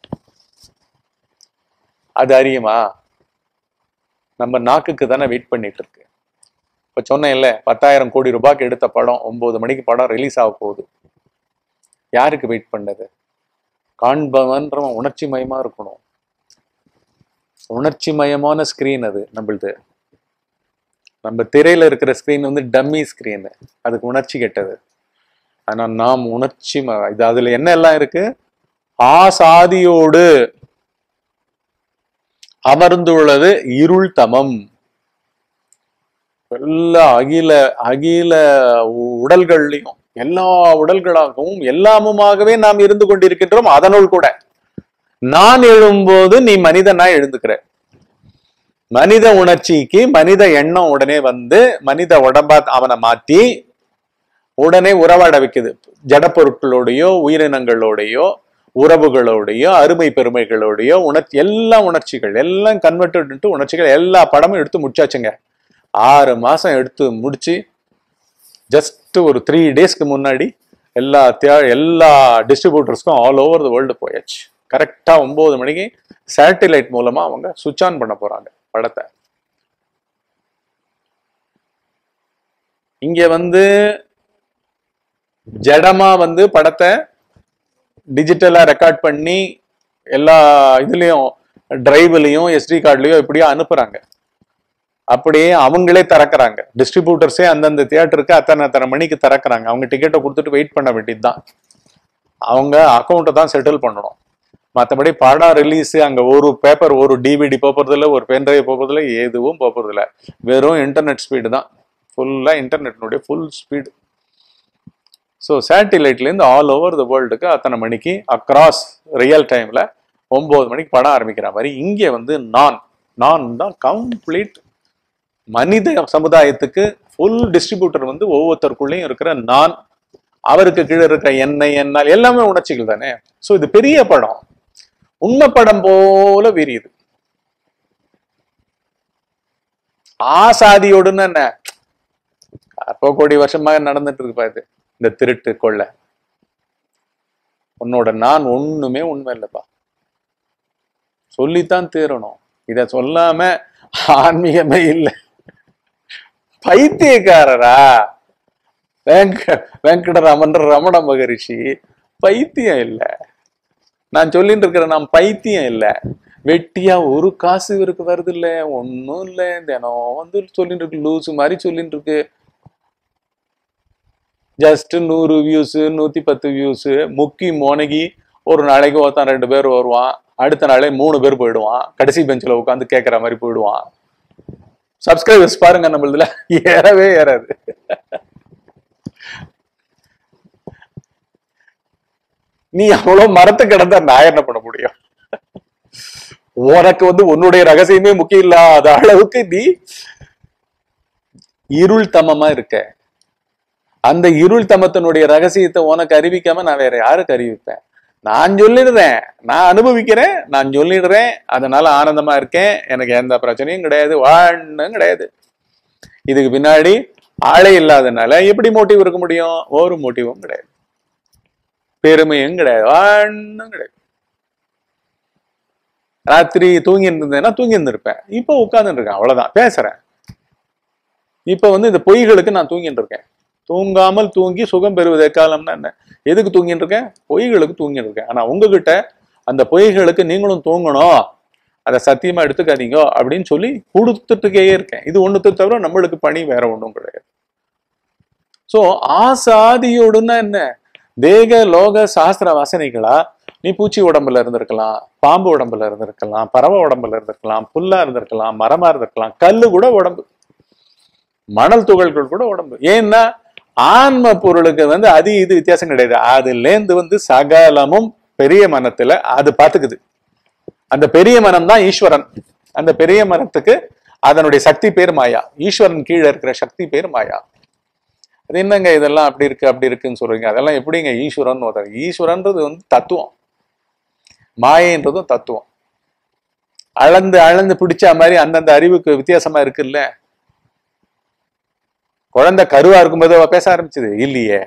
அது அறியுமா நம்ம நாக்குக்கு தானே வெயிட் பண்ணிட்டு இருக்கு இப்ப சொன்னேன்ல பத்தாயிரம் கோடி ரூபாய்க்கு எடுத்த படம் ஒன்பது மணிக்கு படம் ரிலீஸ் ஆக போகுது யாருக்கு வெயிட் பண்ணது காண்பவன்றவன் உணர்ச்சி மயமா இருக்கணும் உணர்ச்சி மயமான ஸ்கிரீன் அது நம்மளுது நம்ம திரையில இருக்கிற ஸ்கிரீன் வந்து டம்மி ஸ்கிரீன் அதுக்கு உணர்ச்சி கெட்டது ஆனா நாம் உணர்ச்சி ம- இது அதுல என்ன எல்லாம் இருக்கு ஆசாதியோடு அமர்ந்துள்ளது இருள் தமம் எல்லா அகில அகில உடல்கள்லையும் எல்லா உடல்களாகவும் எல்லாமுமாகவே நாம் இருந்து கொண்டிருக்கின்றோம் அதனுள் கூட நான் எழும்போது நீ மனிதனா எழுந்துக்கிற மனித உணர்ச்சிக்கு மனித எண்ணம் உடனே வந்து மனித உடம்பா அவனை மாத்தி உடனே உறவாட வைக்குது ஜடப்பொருட்களோடையோ உயிரினங்களோடையோ உறவுகளோடையோ அருமை பெருமைகளோடையோ உணர்ச்சி எல்லா உணர்ச்சிகள் எல்லாம் கன்வெர்டட் உணர்ச்சிகள் எல்லா படமும் எடுத்து முடிச்சாச்சுங்க ஆறு மாசம் எடுத்து முடிச்சு ஜஸ்ட் ஒரு த்ரீ டேஸ்க்கு முன்னாடி எல்லா தியா- எல்லா டிஸ்ட்ரிபியூட்டர்ஸ்க்கும் ஆல் ஓவர் த வேர்ல்டு போயாச்சு கரெக்டா ஒன்பது மணிக்கு சேட்டிலைட் மூலமா அவங்க சுவிட்ச் ஆன் பண்ண போறாங்க படத்தை இங்க வந்து ஜடமா வந்து படத்தை டிஜிட்டலா ரெக்கார்ட் பண்ணி எல்லா இதுலயும் டிரைவ்லயும் எஸ்டி கார்டுலயும் இப்படியோ அனுப்புறாங்க அப்படியே அவங்களே திறக்கறாங்க டிஸ்ட்ரிபியூட்டர்ஸே அந்தந்த தியேட்டருக்கு அத்தனை அத்தனை மணிக்கு திறக்கறாங்க அவங்க டிக்கெட்டை கொடுத்துட்டு வெயிட் பண்ண வேண்டியதுதான் அவங்க அக்கௌண்ட்டை தான் செட்டில் பண்ணணும் மற்றபடி படம் ரிலீஸ் அங்க ஒரு பேப்பர் ஒரு டிவிடி போறதில்ல ஒரு பென்ட்ரைவ் போறதில்ல எதுவும் போறதில்ல வெறும் இன்டர்நெட் ஸ்பீடு தான் ஃபுல்லா இன்டர்நெட்னுடைய ஃபுல் ஸ்பீடு ஸோ சேட்டிலைட்லேருந்து ஆல் ஓவர் த வேர்ல்டுக்கு அத்தனை மணிக்கு அக்ராஸ் ரியல் டைம்ல ஒன்பது மணிக்கு படம் ஆரம்பிக்கிற மாதிரி இங்கே வந்து நான் நான் தான் கம்ப்ளீட் மனித சமுதாயத்துக்கு ஃபுல் டிஸ்ட்ரிபியூட்டர் வந்து ஒவ்வொருத்தருக்குள்ளேயும் இருக்கிற நான் அவருக்கு கீழே இருக்கிற எண்ணெய் எண்ணால் எல்லாமே உணர்ச்சிகள் தானே ஸோ இது பெரிய படம் உண்மை படம் போல விரியுது ஆசாதியோடுன்னு என்ன அப்போ கோடி வருஷமாக நடந்துட்டு இருக்குப்பா இது இந்த திருட்டு கொள்ளை உன்னோட நான் ஒண்ணுமே உண்மை இல்லைப்பா சொல்லித்தான் தீரணும் இத சொல்லாம ஆன்மீகமே இல்லை பைத்தியக்காரரா வெங்க வெங்கடராமன் ரமண மகரிஷி பைத்தியம் இல்ல நான் சொல்லிட்டு இருக்கிற நான் பைத்தியம் இல்ல வெட்டியா ஒரு காசு இவருக்கு வருது இல்ல ஒன்னும் இல்ல தினம் வந்து சொல்லிட்டு இருக்கு லூசு மாதிரி சொல்லிட்டு இருக்கு ஜஸ்ட் நூறு வியூஸ் நூத்தி பத்து வியூஸ் முக்கி மோனகி ஒரு நாளைக்கு ஒருத்தன் ரெண்டு பேர் வருவான் அடுத்த நாளே மூணு பேர் போயிடுவான் கடைசி பெஞ்சில் உட்காந்து கேட்குற மாதிரி போயிடுவான் சப்ஸ்கிரைபர்ஸ் பாருங்க நம்மளதுல ஏறவே ஏறாது நீ அவ்வளவு மரத்து கிடந்தா நான் என்ன பண்ண முடியும் உனக்கு வந்து உன்னுடைய ரகசியமே முக்கியம் இல்லாத அளவுக்கு நீ இருள் தமமா இருக்க அந்த இருள் தமத்தினுடைய ரகசியத்தை உனக்கு அறிவிக்காம நான் வேற யாருக்கு அறிவிப்பேன் நான் சொல்லிடுறேன் நான் அனுபவிக்கிறேன் நான் சொல்லிடுறேன் அதனால ஆனந்தமா இருக்கேன் எனக்கு எந்த பிரச்சனையும் கிடையாது ஒன்றும் கிடையாது இதுக்கு பின்னாடி ஆளே இல்லாதனால எப்படி மோட்டிவ் இருக்க முடியும் ஒரு மோட்டிவும் கிடையாது பெருமையும் கிடையாது ஒன்றும் கிடையாது ராத்திரி தூங்கி இருந்தேன்னா தூங்கி இருந்திருப்பேன் இப்போ உட்கார்ந்துட்டு இருக்கேன் அவ்வளவுதான் பேசுறேன் இப்போ வந்து இந்த பொய்களுக்கு நான் தூங்கிட்டு இருக்கேன் தூங்காமல் தூங்கி சுகம் பெறுவது எக்காலம்னா என்ன எதுக்கு தூங்கிட்டு இருக்கேன் பொய்களுக்கு தூங்கிட்டு இருக்கேன் ஆனா உங்ககிட்ட அந்த பொய்களுக்கு நீங்களும் தூங்கணும் அதை சத்தியமா எடுத்துக்காதீங்க அப்படின்னு சொல்லி கொடுத்துட்டுக்கே இருக்கேன் இது ஒண்ணுத்தை தவிர நம்மளுக்கு பணி வேற ஒண்ணும் கிடையாது சோ ஆசாதியோடுன்னா என்ன தேக லோக சாஸ்திர வாசனைகளா நீ பூச்சி உடம்புல இருந்திருக்கலாம் பாம்பு உடம்புல இருந்திருக்கலாம் பறவை உடம்புல இருந்திருக்கலாம் புல்லா இருந்திருக்கலாம் மரமா இருந்திருக்கலாம் கல்லு கூட உடம்பு மணல் துகள்கள் கூட உடம்பு ஏன்னா ஆன்ம பொருளுக்கு வந்து அது இது வித்தியாசம் கிடையாது அதுலேருந்து வந்து சகலமும் பெரிய மனத்துல அது பாத்துக்குது அந்த பெரிய மனம் தான் ஈஸ்வரன் அந்த பெரிய மனத்துக்கு அதனுடைய சக்தி பேர் மாயா ஈஸ்வரன் கீழே இருக்கிற சக்தி பேர் மாயா அது என்னங்க இதெல்லாம் அப்படி இருக்கு அப்படி இருக்குன்னு சொல்றீங்க அதெல்லாம் எப்படிங்க ஈஸ்வரன் ஒருத்தர் ஈஸ்வரன்றது வந்து தத்துவம் மாயன்றதும் தத்துவம் அளந்து அளந்து பிடிச்ச மாதிரி அந்தந்த அறிவுக்கு வித்தியாசமா இருக்குல்ல குழந்தை கருவா இருக்கும்போது அவ பேச ஆரம்பிச்சது இல்லையே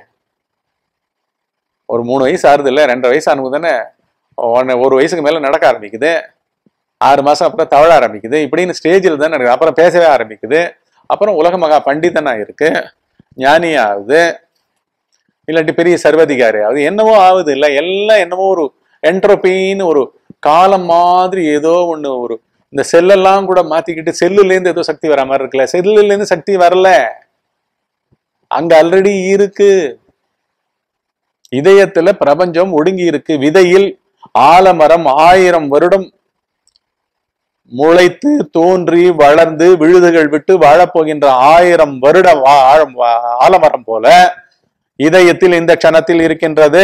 ஒரு மூணு வயசு ஆறுது இல்ல ரெண்டரை வயசு ஆனது தானே ஒன்னு ஒரு வயசுக்கு மேல நடக்க ஆரம்பிக்குது ஆறு மாசம் அப்புறம் தவழ ஆரம்பிக்குது இப்படின்னு ஸ்டேஜில் தான் நடக்குது அப்புறம் பேசவே ஆரம்பிக்குது அப்புறம் உலக மகா பண்டிதனா இருக்கு ஞானி ஆகுது இல்லாட்டி பெரிய சர்வதிகாரி ஆகுது என்னவோ ஆகுது இல்ல எல்லாம் என்னவோ ஒரு என்ட்ரோபின்னு ஒரு காலம் மாதிரி ஏதோ ஒண்ணு ஒரு இந்த செல்லெல்லாம் கூட மாத்திக்கிட்டு செல்லுல இருந்து ஏதோ சக்தி வர மாதிரி இருக்குல்ல செல்லுல இருந்து சக்தி வரல அங்க ஆல்ரெடி இருக்கு இதயத்துல பிரபஞ்சம் ஒடுங்கி இருக்கு விதையில் ஆலமரம் ஆயிரம் வருடம் முளைத்து தோன்றி வளர்ந்து விழுதுகள் விட்டு வாழப்போகின்ற ஆயிரம் வருட வா- ஆழம் வா- ஆலமரம் போல இதயத்தில் இந்த க்ஷணத்தில் இருக்கின்றது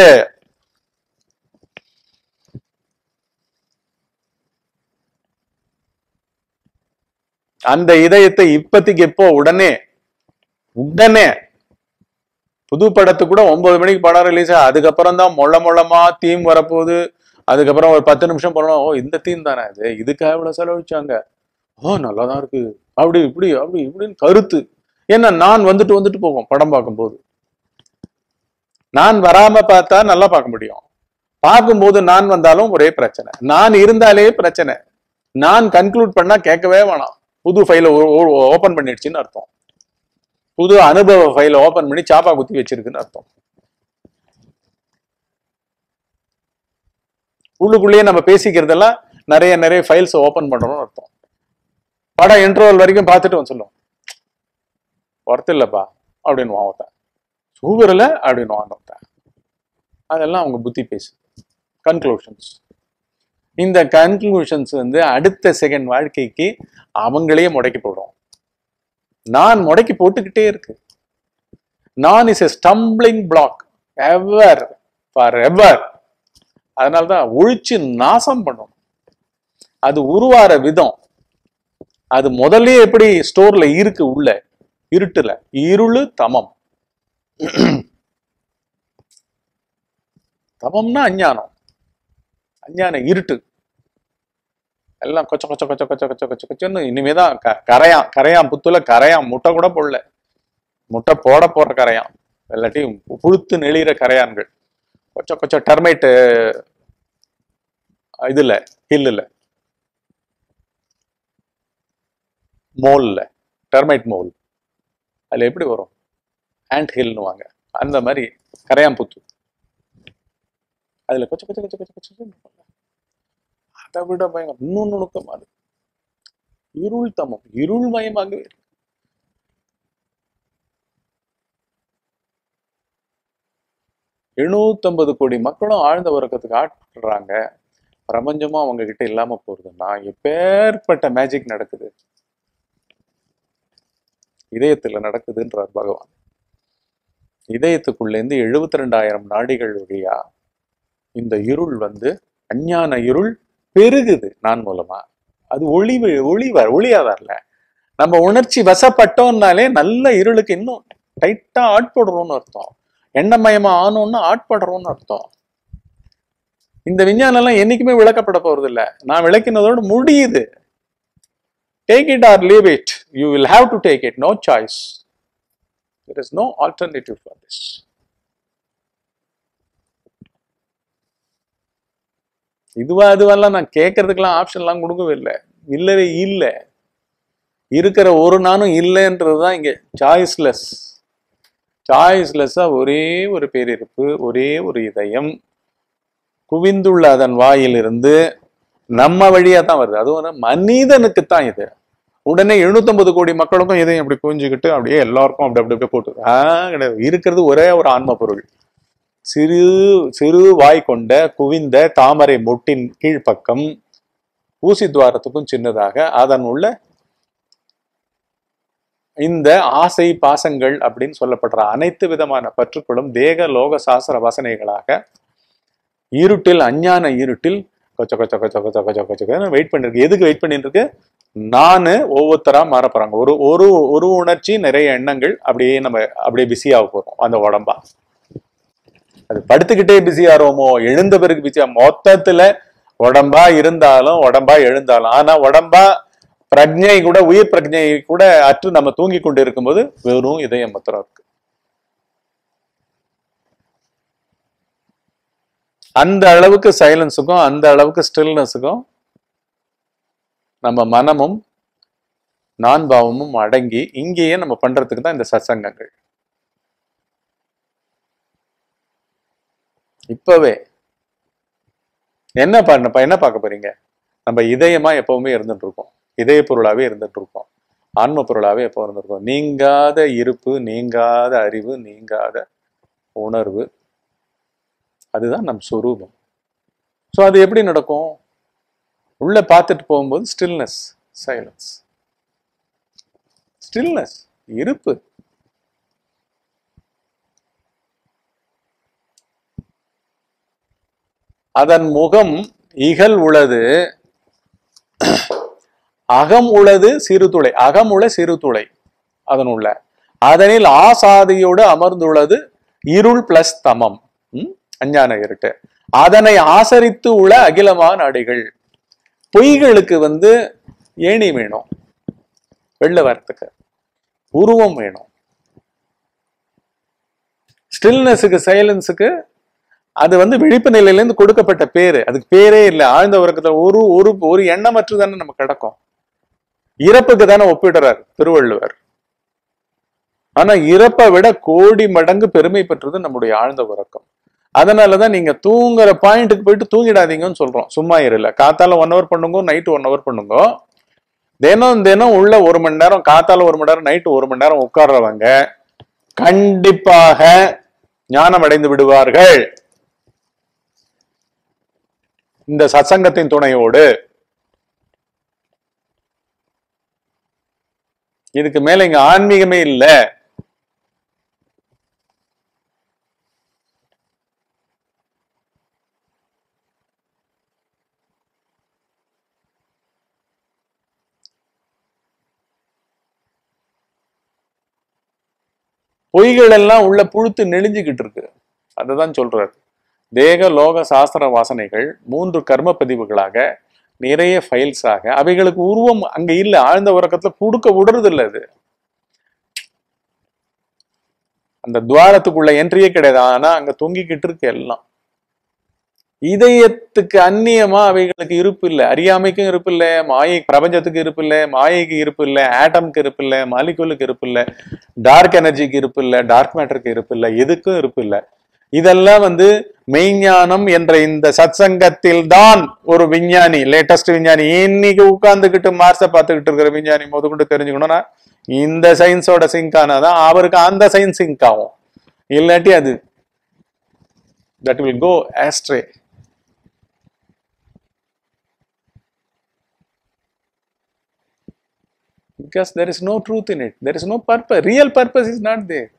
அந்த இதயத்தை இப்பத்திக்கு எப்போ உடனே உடனே புது படத்துக்கு கூட ஒன்பது மணிக்கு படம் ரிலீஸ் அதுக்கப்புறம் தான் மொள்ள மொள்ளமா தீம் வரப்போகுது அதுக்கப்புறம் ஒரு பத்து நிமிஷம் போனோம் ஓ இந்த தீம் தானே இது இதுக்காக இவ்வளவு செலவழிச்சாங்க ஓ நல்லா தான் இருக்கு அப்படி இப்படி அப்படி இப்படின்னு கருத்து ஏன்னா நான் வந்துட்டு வந்துட்டு போகும் படம் பார்க்கும்போது நான் வராம பார்த்தா நல்லா பார்க்க முடியும் பார்க்கும்போது நான் வந்தாலும் ஒரே பிரச்சனை நான் இருந்தாலே பிரச்சனை நான் கன்க்ளூட் பண்ணா கேட்கவே வேணாம் புது ஃபைலை ஓபன் பண்ணிடுச்சுன்னு அர்த்தம் புது அனுபவ ஃபைலை ஓபன் பண்ணி சாப்பா குத்தி வச்சிருக்குன்னு அர்த்தம் உள்ளுக்குள்ளேயே நம்ம பேசிக்கிறதெல்லாம் நிறைய நிறைய ஃபைல்ஸ் ஓபன் பண்றோம்னு அர்த்தம் படம் இன்டர்வல் வரைக்கும் பார்த்துட்டு வந்து சொல்லும் ஒர்த் இல்லப்பா அப்படின்னு ஒருத்தன் சூப்பர் இல்லை அப்படின்னு ஒருத்தன் அதெல்லாம் அவங்க புத்தி பேசு கன்க்ளூஷன்ஸ் இந்த கன்க்ளூஷன்ஸ் வந்து அடுத்த செகண்ட் வாழ்க்கைக்கு அவங்களையே முடக்கி போடும் நான் முடக்கி போட்டுக்கிட்டே இருக்கு நான் is a stumbling block ever for ever அதனாலதான் ஒழிச்சு நாசம் பண்ணும் அது உருவார விதம் அது முதல்ல எப்படி ஸ்டோர்ல இருக்கு உள்ள இருட்டுல இருளு தமம் தமம்னா அஞ்ஞானம் அஞ்ஞான இருட்டு எல்லாம் கொச்ச கொச்ச கொச்ச கொச்ச கொச்ச கொச்ச கொச்சன்னு இனிமேதான் க- கரையான் கரையான் புத்துல கரையான் முட்டை கூட போடல முட்டை போட போற கரையான் இல்லாட்டி புழுத்து நெளிகிற கரையான்கள் கொச்ச கொச்ச டெர்மைட்டு இதுல ஹில்லுல மோல்ல டெர்மைட் மோல் அதுல எப்படி வரும் ஆண்ட் ஹில்னுவாங்க அந்த மாதிரி கரையாம்புத்து அதுல கொச்ச கொச்ச கொச்ச கொச்ச கொச்சன்னு இருக்கும்ல. அதை விட பயங்கரம் இன்னும் நுணுக்கம் அது இருள் தமம் இருள் மயமாகவே இருக்கு எழுநூத்தம்பது கோடி மக்களும் ஆழ்ந்த உறக்கத்துக்கு ஆட்படுறாங்க பிரபஞ்சமும் அவங்க கிட்ட இல்லாம போறதுன்னா எப்பேற்பட்ட மேஜிக் நடக்குது இதயத்துல நடக்குதுன்றார் பகவான் இதயத்துக்குள்ளேருந்து எழுபத்தி ரெண்டாயிரம் நாடிகள் வழியா இந்த இருள் வந்து அஞ்ஞான இருள் பெருகுது நான் மூலமா அது ஒளி வி- ஒளி வர ஒளியா வரல நம்ம உணர்ச்சி வசப்பட்டோம்னாலே நல்ல இருளுக்கு இன்னும் டைட்டா ஆட்படுறோம்னு அர்த்தம் எண்ணமயமா ஆனோம்னா ஆட்படுறோம்னு அர்த்தம் இந்த விஞ்ஞானம் எல்லாம் என்னைக்குமே விளக்கப்பட போறது இல்ல நான் விளக்கினதோட முடியுது take it or leave it you will have to take it no choice there is no alternative for this இதுவா அதுவெல்லாம் நான் கேட்கறதுக்கெல்லாம் ஆப்ஷன்லாம் கொடுக்கவே இல்லை இல்லவே இல்லை இருக்கிற ஒரு நானும் இல்லைன்றது தான் இங்க சாய்ஸ்லெஸ் சாய்ஸ்லெஸ்ஸா ஒரே ஒரு பேரிருப்பு ஒரே ஒரு இதயம் குவிந்துள்ள அதன் வாயிலிருந்து நம்ம வழியா தான் வருது அதுவும் வந்து மனிதனுக்கு தான் இது உடனே 750 கோடி மக்களுக்கும் இதையும் அப்படி குவிஞ்சுக்கிட்டு அப்படியே எல்லாருக்கும் அப்படி அப்படி அப்படியே போட்டு ஆ கிடையாது இருக்கிறது ஒரே ஒரு ஆன்ம பொருள் சிறு சிறு வாய் கொண்ட குவிந்த தாமரை மொட்டின் கீழ்ப்பக்கம் ஊசி துவாரத்துக்கும் சின்னதாக அதன் உள்ள இந்த ஆசை பாசங்கள் அப்படின்னு சொல்லப்படுற அனைத்து விதமான பற்றுக்களும் தேக லோக சாஸ்திர வாசனைகளாக இருட்டில் அஞ்ஞான இருட்டில் கொச்ச கொச்ச கொச்ச கொச்ச கொச்ச கொச்ச வெயிட் பண்ணிருக்கு எதுக்கு வெயிட் பண்ணிட்டு இருக்கு நானு ஒவ்வொருத்தரா மாற போறாங்க ஒரு ஒரு ஒரு உணர்ச்சி நிறைய எண்ணங்கள் அப்படியே நம்ம அப்படியே பிஸியாக போறோம் அந்த உடம்பா அது படுத்துக்கிட்டே பிஸி ஆறோமோ எழுந்த பிறகு பிஸியா மொத்தத்துல உடம்பா இருந்தாலும் உடம்பா எழுந்தாலும் ஆனா உடம்பா பிரஜை கூட உயிர் பிரஜை கூட அற்று நம்ம தூங்கி கொண்டு இருக்கும்போது வெறும் இதயம் மாத்திரம் இருக்கு அந்த அளவுக்கு சைலன்ஸுக்கும் அந்த அளவுக்கு ஸ்டில்னஸுக்கும் நம்ம மனமும் நான் பாவமும் அடங்கி இங்கேயே நம்ம பண்றதுக்கு தான் இந்த சத்சங்கங்கள் இப்பவே என்ன பண்ண என்ன பார்க்க போறீங்க நம்ம இதயமா எப்பவுமே இருந்துட்டு இருக்கோம் இதய பொருளாவே இருந்துட்டு இருக்கோம் ஆன்ம பொருளாவே எப்போ இருந்திருக்கோம் நீங்காத இருப்பு நீங்காத அறிவு நீங்காத உணர்வு அதுதான் நம் சொரூபம் ஸோ அது எப்படி நடக்கும் உள்ள பார்த்துட்டு போகும்போது ஸ்டில்னஸ் சைலன்ஸ் ஸ்டில்னஸ் இருப்பு அதன் முகம் இகல் உளது அகம் உளது சிறுதுளை அகம் உள சிறுதுளை அதன் உள்ள அதனில் ஆசாதியோடு அமர்ந்துள்ளது இருள் பிளஸ் தமம் ம்? அஞ்ஞான இருட்டு அதனை ஆசரித்து உள்ள அகிலமான அடிகள் பொய்களுக்கு வந்து ஏணி வேணும் வெளில வரத்துக்கு உருவம் வேணும் ஸ்டில்னஸுக்கு சைலன்ஸுக்கு அது வந்து விழிப்பு நிலையிலேருந்து கொடுக்கப்பட்ட பேரு அதுக்கு பேரே இல்லை ஆழ்ந்த உறக்கத்துல ஒரு ஒரு ஒரு எண்ணமற்று தானே நம்ம கிடக்கும் இறப்புக்கு தானே ஒப்பிடுறார் திருவள்ளுவர் ஆனா இறப்பை விட கோடி மடங்கு பெருமை பெற்றது நம்முடைய ஆழ்ந்த உறக்கம் அதனாலதான் நீங்க தூங்குற பாயிண்ட்டுக்கு போயிட்டு தூங்கிடாதீங்கன்னு சொல்றோம் சும்மா இருல காத்தால ஒன் ஹவர் பண்ணுங்க நைட்டு ஒன் ஹவர் பண்ணுங்க தினம் தினம் உள்ள ஒரு மணி நேரம் காத்தால ஒரு மணி நேரம் நைட்டு ஒரு மணி நேரம் உட்கார்றவங்க கண்டிப்பாக ஞானம் அடைந்து விடுவார்கள் இந்த சத்சங்கத்தின் துணையோடு இதுக்கு மேல இங்க ஆன்மீகமே இல்ல பொய்கள் எல்லாம் உள்ள புழுத்து நெளிஞ்சுக்கிட்டு இருக்கு அதுதான் சொல்றாரு தேக லோக சாஸ்திர வாசனைகள் மூன்று கர்ம பதிவுகளாக நிறைய ஃபைல்ஸாக அவைகளுக்கு உருவம் அங்க இல்ல ஆழ்ந்த உறக்கத்துல கொடுக்க விடுறது இல்ல அது அந்த துவாரத்துக்குள்ள என்ட்ரியே கிடையாது ஆனா அங்க தொங்கிக்கிட்டு இருக்கு எல்லாம் இதயத்துக்கு அந்நியமா அவைகளுக்கு இருப்பு இல்லை அறியாமைக்கும் இருப்பு இல்லை மாயை பிரபஞ்சத்துக்கு இருப்பு இல்லை மாயைக்கு இருப்பு இல்லை ஆட்டம்க்கு இருப்பு இல்லை மாலிகுலுக்கு இருப்பு இல்லை டார்க் எனர்ஜிக்கு இருப்பு இல்லை டார்க் மேட்டருக்கு இருப்பு இல்லை எதுக்கும் இருப்பு இல்லை இதெல்லாம் வந்து மெய்ஞானம் என்ற இந்த சத்சங்கத்தில் தான் ஒரு விஞ்ஞானி லேட்டஸ்ட் விஞ்ஞானி இன்னைக்கு உட்கார்ந்துகிட்டு மார்ஸை பார்த்துக்கிட்டு இருக்கிற விஞ்ஞானி முதற்கொண்டு தெரிஞ்சுக்கணும்னா இந்த சயின்ஸோட சிங்க் ஆனாதான் அவருக்கு அந்த சயின்ஸ் சிங்க் ஆகும் இல்லாட்டி அது that will go astray because there is no truth in it there is no purpose real purpose is not there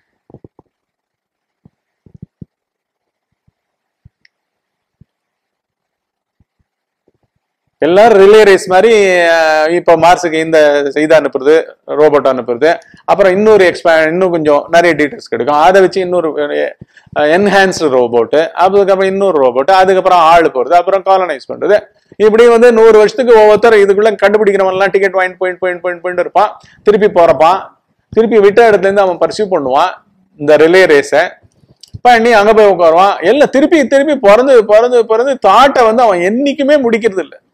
எல்லாரும் ரிலே ரேஸ் மாதிரி அஹ், இப்போ மார்ஸுக்கு இந்த இதை அனுப்புறது ரோபோட் அனுப்புறது அப்புறம் இன்னொரு எக்ஸ்பே இன்னும் கொஞ்சம் நிறைய டீட்டெயில்ஸ் கிடைக்கும் அதை வச்சு இன்னொரு என்ஹான்ஸ்டு ரோபோட்டு அதுக்கப்புறம் இன்னொரு ரோபோட் அதுக்கப்புறம் ஆள் போகிறது அப்புறம் காலனைஸ் பண்ணுறது இப்படி வந்து நூறு வருஷத்துக்கு ஒவ்வொருத்தர் இதுக்குள்ள கண்டுபிடிக்கிறவன்லாம் டிக்கெட் வாங்கி பாயிண்ட் பாயிண்ட் பாயிண்ட் பாயிண்ட் இருப்பான் திருப்பி போறப்பான் திருப்பி விட்ட இடத்துல இருந்து அவன் பர்சியூ பண்ணுவான் இந்த ரிலே ரேஸை பண்ணி அங்க போய் உட்காருவான் எல்லாம் திருப்பி திருப்பி பிறந்து பிறந்து பிறந்து தாட்டை வந்து அவன் என்னைக்குமே முடிக்கிறது இல்லை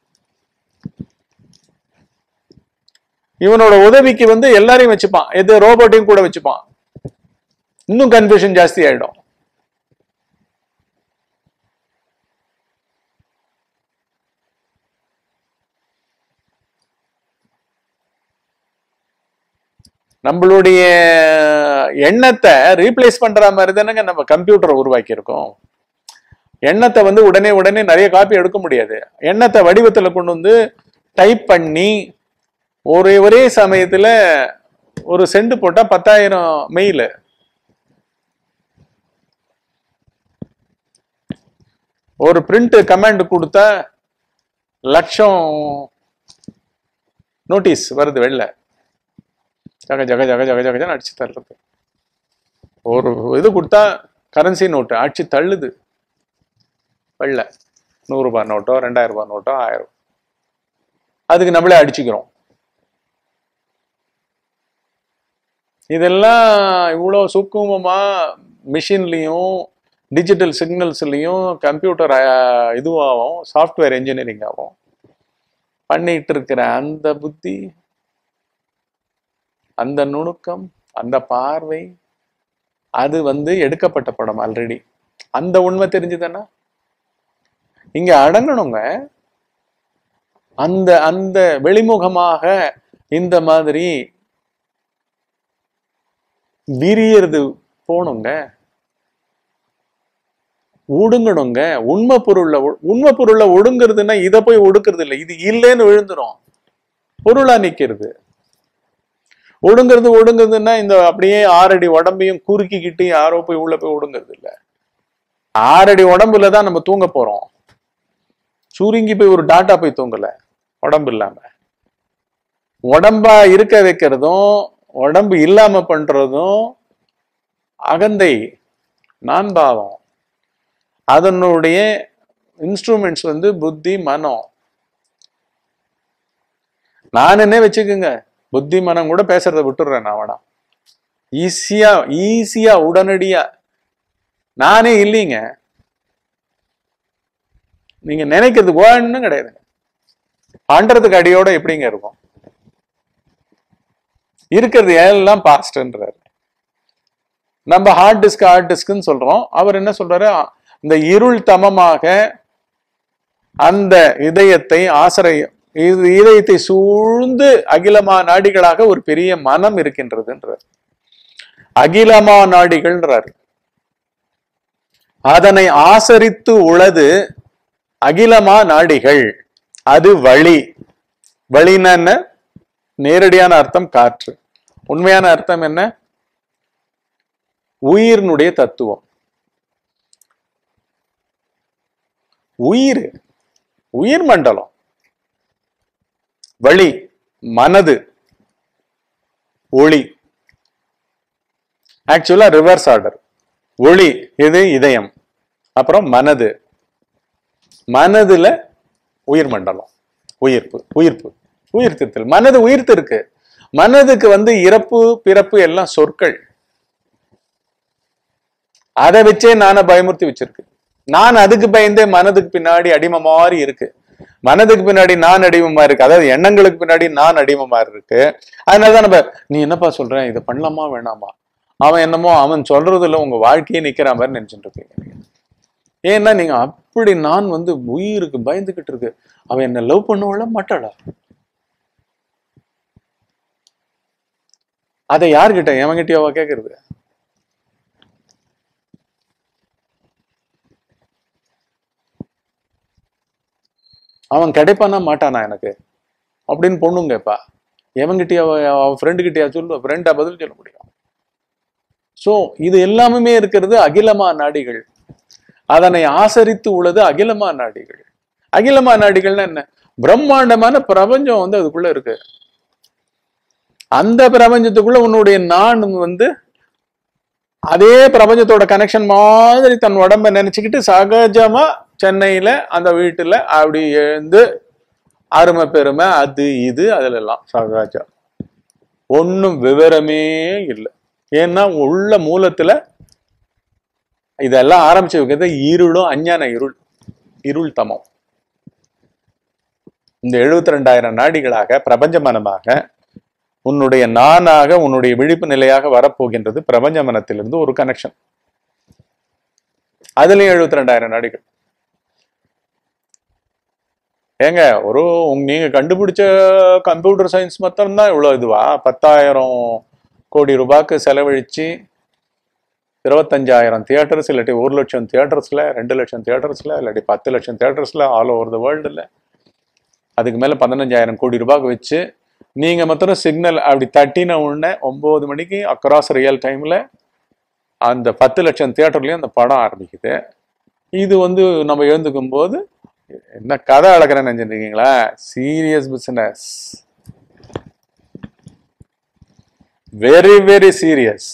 இவனோட உதவிக்கு வந்து எல்லாரையும் வச்சுப்பான் எது ரோபோட்டையும் கூட வச்சுப்பான் இன்னும் கன்ஃபியூஷன் ஜாஸ்தி ஆயிடும் நம்மளுடைய எண்ணத்தை ரீப்ளேஸ் பண்ற மாதிரி தானங்க நம்ம கம்ப்யூட்டரை உருவாக்கி இருக்கோம் எண்ணத்தை வந்து உடனே உடனே நிறைய காப்பி எடுக்க முடியாது எண்ணத்தை வடிவத்துல கொண்டு வந்து டைப் பண்ணி ஒரே ஒரே சமயத்துல ஒரு செண்டு போட்டா பத்தாயிரம் மெயில் ஒரு பிரிண்ட் கமாண்ட் கொடுத்தா லட்சம் நோட்டீஸ் வருது வெளில ஜக ஜக ஜக ஜக ஜகஜன்னு அடிச்சு தள்ளுறது ஒரு இது கொடுத்தா கரன்சி நோட்டு அடிச்சு தள்ளுது வெள்ள நூறு ரூபாய் நோட்டோ ரெண்டாயிரம் ரூபாய் நோட்டோ ஆயிரம் அதுக்கு நம்மளே அடிச்சுக்கிறோம் இதெல்லாம் இவ்வளோ சுக்குமமா மிஷின்லையும் டிஜிட்டல் சிக்னல்ஸ்லையும் கம்ப்யூட்டர் இதுவாகும் சாஃப்ட்வேர் இன்ஜினியரிங் ஆகும் பண்ணிட்டு இருக்கிற அந்த புத்தி அந்த நுணுக்கம் அந்த பார்வை அது வந்து எடுக்கப்பட்ட படம் ஆல்ரெடி அந்த உண்மை தெரிஞ்சுதானே இங்க அடங்கணுங்க அந்த அந்த வெளிமுகமாக இந்த மாதிரி விரியறது போகணுங்க ஒடுங்கணுங்க உண்மை பொருள்ல ஒ- உண்மை பொருள்ல ஒடுங்கிறதுன்னா இதை போய் ஒடுக்கிறது இல்லை இது இல்லைன்னு விழுந்துரும் பொருளா நிக்கிறது ஒடுங்கிறது ஒடுங்குறதுன்னா இந்த அப்படியே ஆறடி உடம்பையும் குறுக்கிக்கிட்டு யாரோ போய் உள்ள போய் ஒடுங்கிறது இல்ல ஆறடி உடம்புல தான் நம்ம தூங்க போறோம் சுருங்கி போய் ஒரு டாட்டா போய் தூங்கல உடம்பு இல்லாம உடம்பா இருக்க வைக்கிறதும் உடம்பு இல்லாம பண்றதும் அகந்தை நான் பாவம் அதனுடைய இன்ஸ்ட்ருமெண்ட்ஸ் வந்து புத்தி மனம் நான் என்ன வச்சுக்கோங்க புத்தி மனம் கூட பேசுறத விட்டுடுறேன் நான் வேணாம் ஈஸியா ஈஸியா உடனடியா நானே இல்லைங்க நீங்க நினைக்கிறது ஒண்ணும் கிடையாதுங்க பண்றதுக்கு அடியோட எப்படிங்க இருக்கும் இருக்கிறது எல்லாம் பாஸ்ட்ன்றாரு நம்ம ஹார்ட் டிஸ்க் ஹார்ட் டிஸ்க்னு சொல்றோம் அவர் என்ன சொல்றாரு இந்த இருள் தமமாக அந்த இதயத்தை ஆசிரியம் இது இதயத்தை சூழ்ந்து அகிலமா நாடிகளாக ஒரு பெரிய மனம் இருக்கின்றதுன்றார் அகிலமா நாடிகள்ன்றார் அதனை ஆசரித்து உளது அகிலமா நாடிகள் அது வழி வழின்னா என்ன நேரடியான அர்த்தம் காற்று உண்மையான அர்த்தம் என்ன உயிரினுடைய தத்துவம் உயிர் உயிர் மண்டலம் வழி மனது ஒளி ஆக்சுவலா ரிவர்ஸ் ஆர்டர் ஒளி இது இதயம் அப்புறம் மனது மனதுல உயிர் மண்டலம் உயிர்ப்பு உயிர்ப்பு உயிர்த்திருத்தல் மனது உயிர்த்து இருக்கு மனதுக்கு வந்து இறப்பு பிறப்பு எல்லாம் சொற்கள் அதை வச்சே நானே பயமுறுத்தி வச்சிருக்கு நான் அதுக்கு பயந்தே மனதுக்கு பின்னாடி அடிமை மாதிரி இருக்கு மனதுக்கு பின்னாடி நான் அடிமமா இருக்கு அதாவது எண்ணங்களுக்கு பின்னாடி நான் அடிமமா இருக்கு அதனாலதான் நம்ம நீ என்னப்பா சொல்ற இதை பண்ணலாமா வேணாமா அவன் என்னமோ அவன் சொல்றதுல உங்க வாழ்க்கையே நிக்கிற மாதிரி நினைச்சுட்டு இருப்பீங்க நீங்க. ஏன்னா நீங்க அப்படி நான் வந்து உயிருக்கு பயந்துகிட்டு இருக்கு அவன் என்ன லவ் பண்ணுவாளா மாட்டாளா அதை யார்கிட்ட எவன்கிட்டயாவா கேக்குறது அவன் கிடைப்பானா மாட்டானா எனக்கு அப்படின்னு பொண்ணுங்க கேப்பா எவன்கிட்டயா அவன் ஃப்ரெண்டு கிட்டயா சொல்லு ஃப்ரெண்டா பதில் சொல்ல முடியும் சோ இது எல்லாமே இருக்கிறது அகிலமா நாடிகள் அதனை ஆசரித்து உள்ளது அகிலமா நாடிகள் அகிலமா நாடிகள்னா என்ன பிரம்மாண்டமான பிரபஞ்சம் வந்து அதுக்குள்ள இருக்கு அந்த பிரபஞ்சத்துக்குள்ள உன்னுடைய நான் வந்து அதே பிரபஞ்சத்தோட கனெக்ஷன் மாதிரி தன் உடம்ப நினைச்சுக்கிட்டு சகஜமா சென்னையில அந்த வீட்டுல அப்படி எழுந்து அருமை பெருமை அது இது அதுல எல்லாம் சகஜம் ஒண்ணும் விவரமே இல்லை ஏன்னா உள்ள மூலத்துல இதெல்லாம் ஆரம்பிச்சு வைக்கிறது இருளும் அஞ்ஞான இருள் இருள் தமம் இந்த எழுபத்தி ரெண்டாயிரம் நாடிகளாக பிரபஞ்ச மனமாக உன்னுடைய நானாக உன்னுடைய விழிப்பு நிலையாக வரப்போகின்றது பிரபஞ்ச மனத்திலிருந்து ஒரு கனெக்ஷன் அதுலயும் எழுபத்தி ரெண்டாயிரம் நாடிகள் ஏங்க ஒரு உங்க- நீங்க கண்டுபிடிச்ச கம்ப்யூட்டர் சயின்ஸ் மொத்தம் தான் இவ்வளவு இதுவா பத்தாயிரம் கோடி ரூபாய்க்கு செலவழிச்சு இருபத்தஞ்சாயிரம் தியேட்டர்ஸ் இல்லாட்டி ஒரு லட்சம் தியேட்டர்ஸ்ல ரெண்டு லட்சம் தியேட்டர்ஸ்ல இல்லாட்டி பத்து லட்சம் தியேட்டர்ஸ்ல ஆல் ஓவர் த வேர்ல்டுல அதுக்கு மேல பதினஞ்சாயிரம் கோடி ரூபாய்க்கு வச்சு நீங்க மாத்திரம் சிக்னல் அப்படி தட்டின உடனே ஒன்பது மணிக்கு அக்ராஸ் ரியல் டைம்ல அந்த பத்து லட்சம் தியேட்டர்லயும் அந்த படம் ஆரம்பிக்குது இது வந்து நம்ம எழுந்துக்கும் போது என்ன கதை அளக்கிறேன்னு நினைச்சிருக்கீங்களா serious business very very serious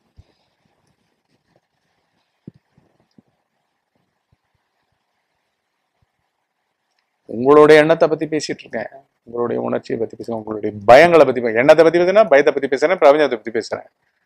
உங்களுடைய எண்ணத்தை பத்தி பேசிட்டு இருக்கேன் உங்களுடைய உணர்ச்சியை பத்தி பேசுறேன் உங்களுடைய பயங்களை பத்தி பே- எண்ணத்தை பத்தி பேசுறேன் பயத்தை பத்தி பேசுறேன் பிரபஞ்சத்தை பத்தி பேசுறேன்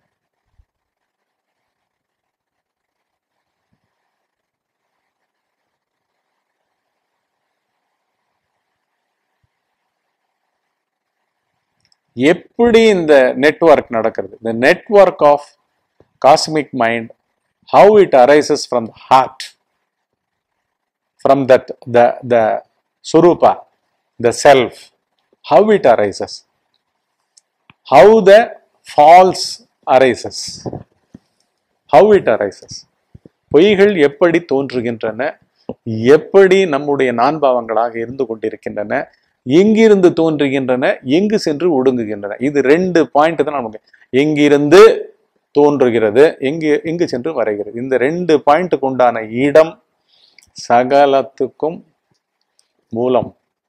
எப்படி இந்த நெட்வொர்க் நடக்கிறது இந்த network of cosmic mind how it arises from the heart from that the the surupa the self how it arises how the false arises how it arises பொய்கள் எப்படி தோன்றுகின்றன எப்படி நம்முடைய நான்பாவங்களாக இருந்து கொண்டிருக்கின்றன எங்கிருந்து தோன்றுகின்றன எங்கு சென்று ஒடுங்குகின்றன இது ரெண்டு பாயிண்ட் தான் நமக்கு எங்கிருந்து தோன்றுகிறது எங்கு எங்கு சென்று வரைகிறது இந்த ரெண்டு பாயிண்ட்டுக்கு உண்டான இடம் சகலத்துக்கும் மூலம்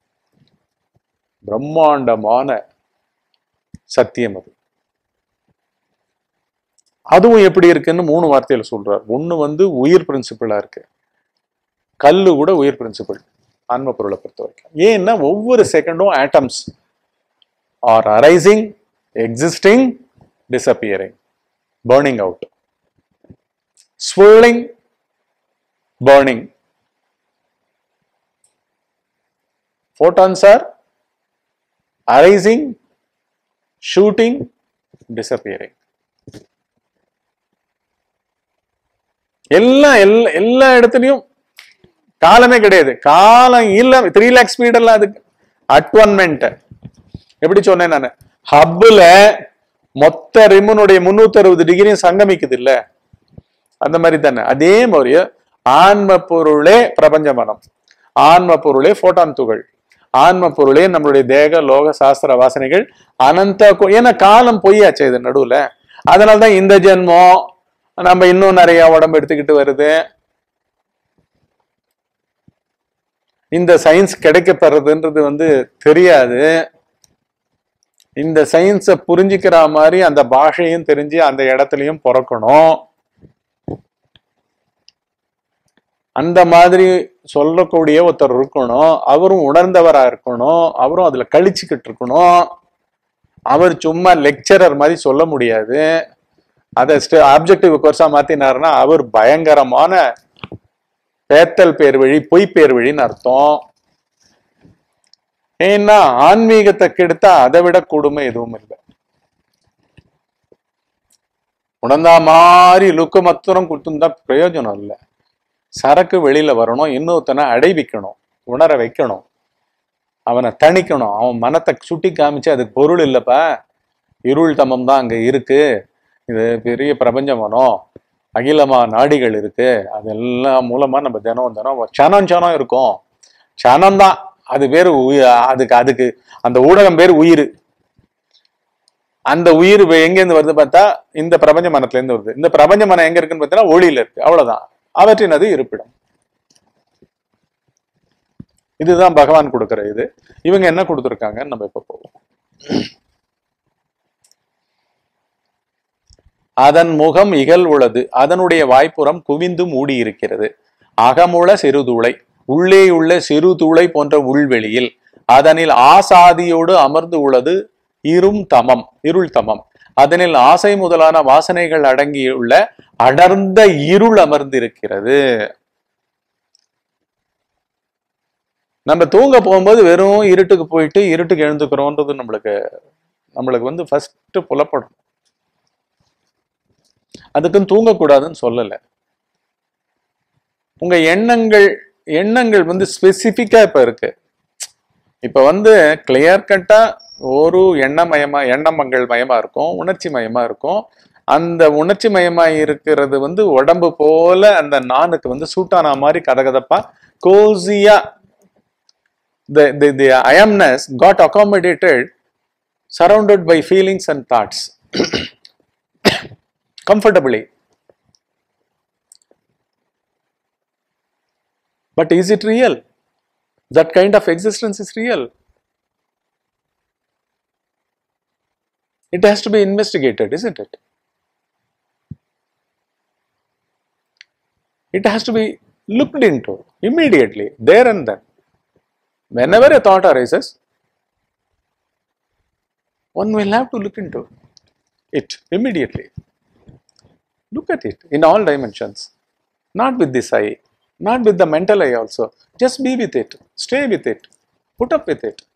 பிரம்மாண்டமான சத்தியம் அது அதுவும் எப்படி இருக்குன்னு மூணு வார்த்தையில சொல்றார் ஒண்ணு வந்து உயிர் பிரின்சிபிளா இருக்கு கல்லு கூட உயிர் பிரின்சிபிள் ஆன்ம பொருளை பொறுத்த வரைக்கும் ஏன்னா ஒவ்வொரு செகண்டும் atoms are arising existing disappearing burning out swirling burning photons are arising shooting disappearing எல்லாம் எல்லா எல்லா இடத்துலயும் காலமே கிடையாது காலம் இல்ல த்ரீ லேக் ஸ்பீட் எல்லாம் அதுக்கு அட்வன்மெண்ட் எப்படி சொன்னேன் நான் ஹப்புல மொத்த ரிமனுடைய முன்னூத்தி அறுபது டிகிரியும் சங்கமிக்குது இல்ல அந்த மாதிரி தானே அதே மாதிரி ஆன்ம பொருளே பிரபஞ்ச மனம் ஆன்ம பொருளே போட்டான் துகள் ஆன்ம பொருளே நம்மளுடைய தேக லோக சாஸ்திர வாசனைகள் அனந்த கு- ஏன்னா காலம் பொய்யாச்சு இது நடுவுல அதனாலதான் இந்த ஜென்மம் நம்ம இன்னும் நிறைய உடம்பு எடுத்துக்கிட்டு வருது இந்த சயின்ஸ் கிடைக்கப்பெறதுன்றது வந்து தெரியாது இந்த சயின்ஸை புரிஞ்சுக்கிற மாதிரி அந்த பாஷையும் தெரிஞ்சு அந்த இடத்துலயும் பிறக்கணும் அந்த மாதிரி சொல்லக்கூடிய ஒருத்தர் இருக்கணும் அவரும் உணர்ந்தவரா இருக்கணும் அவரும் அதுல கழிச்சுக்கிட்டு இருக்கணும் அவர் சும்மா லெக்சரர் மாதிரி சொல்ல முடியாது அதை ஆப்ஜெக்டிவ் கோர்ஸா மாத்தினாருன்னா அவர் பயங்கரமான பேத்தல் பேர் வழி பொய் பேர் வழின்னு அர்த்தம் ஏன்னா ஆன்மீகத்தை கெடுத்தா அதை விட கொடுமை எதுவும் இல்லை உணர்ந்தா மாதிரி லுக்கு மத்திரம் கொடுத்துருந்தா பிரயோஜனம் இல்லை சரக்கு வெளியில வரணும் இன்னொருத்தனை அடைவிக்கணும் உணர வைக்கணும் அவனை தணிக்கணும் அவன் மனத்தை சுட்டி காமிச்சு அதுக்கு பொருள் இல்லப்பா இருள் தமம் தான் அங்க இருக்கு இது பெரிய பிரபஞ்ச மனம் அகிலமா நாடிகள் இருக்கு அதெல்லாம் மூலமா நம்ம தினம் தினம் சனம் சனம் இருக்கும் சனம் தான் அது பேரு உயி- அதுக்கு அதுக்கு அந்த ஊடகம் பேர் உயிர் அந்த உயிர் இப்ப எங்க இருந்து வருது பார்த்தா இந்த பிரபஞ்ச மனத்துல இருந்து வருது இந்த பிரபஞ்ச மனம் எங்க இருக்குன்னு பார்த்தீங்கன்னா ஒளியில இருக்கு அவ்வளவுதான் அவற்றின் அது இருப்பிடம் இதுதான் பகவான் கொடுக்கிற இது இவங்க என்ன கொடுத்துருக்காங்கன்னு நம்ம இப்ப போவோம் அதன் முகம் இகல் உளது அதனுடைய வாய்ப்புறம் குவிந்து மூடி இருக்கிறது அகமுள சிறுதுளை உள்ளேயுள்ள சிறுதுளை போன்ற உள்வெளியில் அதனில் ஆசாதியோடு அமர்ந்து உள்ளது இரும் தமம் இருள் தமம் அதனில் ஆசை முதலான வாசனைகள் அடங்கியுள்ள அடர்ந்த இருள் அமர்ந்திருக்கிறது நம்ம தூங்க போகும்போது வெறும் இருட்டுக்கு போயிட்டு இருட்டுக்கு எழுந்துக்கிறோன்றது நம்மளுக்கு நம்மளுக்கு வந்து ஃபர்ஸ்ட் புலப்படும் அதுக்குன்னு தூங்கக்கூடாதுன்னு சொல்லல உங்க எண்ணங்கள் எண்ணங்கள் வந்து ஸ்பெசிபிக்கா இப்ப இருக்கு இப்ப வந்து கிளியர் கட்டா ஒரு எண்ணமயமா எண்ணமங்கள் மயமா இருக்கும் உணர்ச்சி மயமா இருக்கும் அந்த உணர்ச்சி மயமா இருக்கிறது வந்து உடம்பு போல அந்த நானுக்கு வந்து சூட்டான மாதிரி கதகதப்பா கோசியா the, the, the I amness got accommodated surrounded by feelings and thoughts comfortably. But is it real? That kind of existence is real. It has to be investigated, isn't it? It has to be looked into immediately, there and then. Whenever a thought arises, one will have to look into it immediately. Look at it in all dimensions, not with this eye, not with the mental eye also. Just be with it, stay with it, put up with it.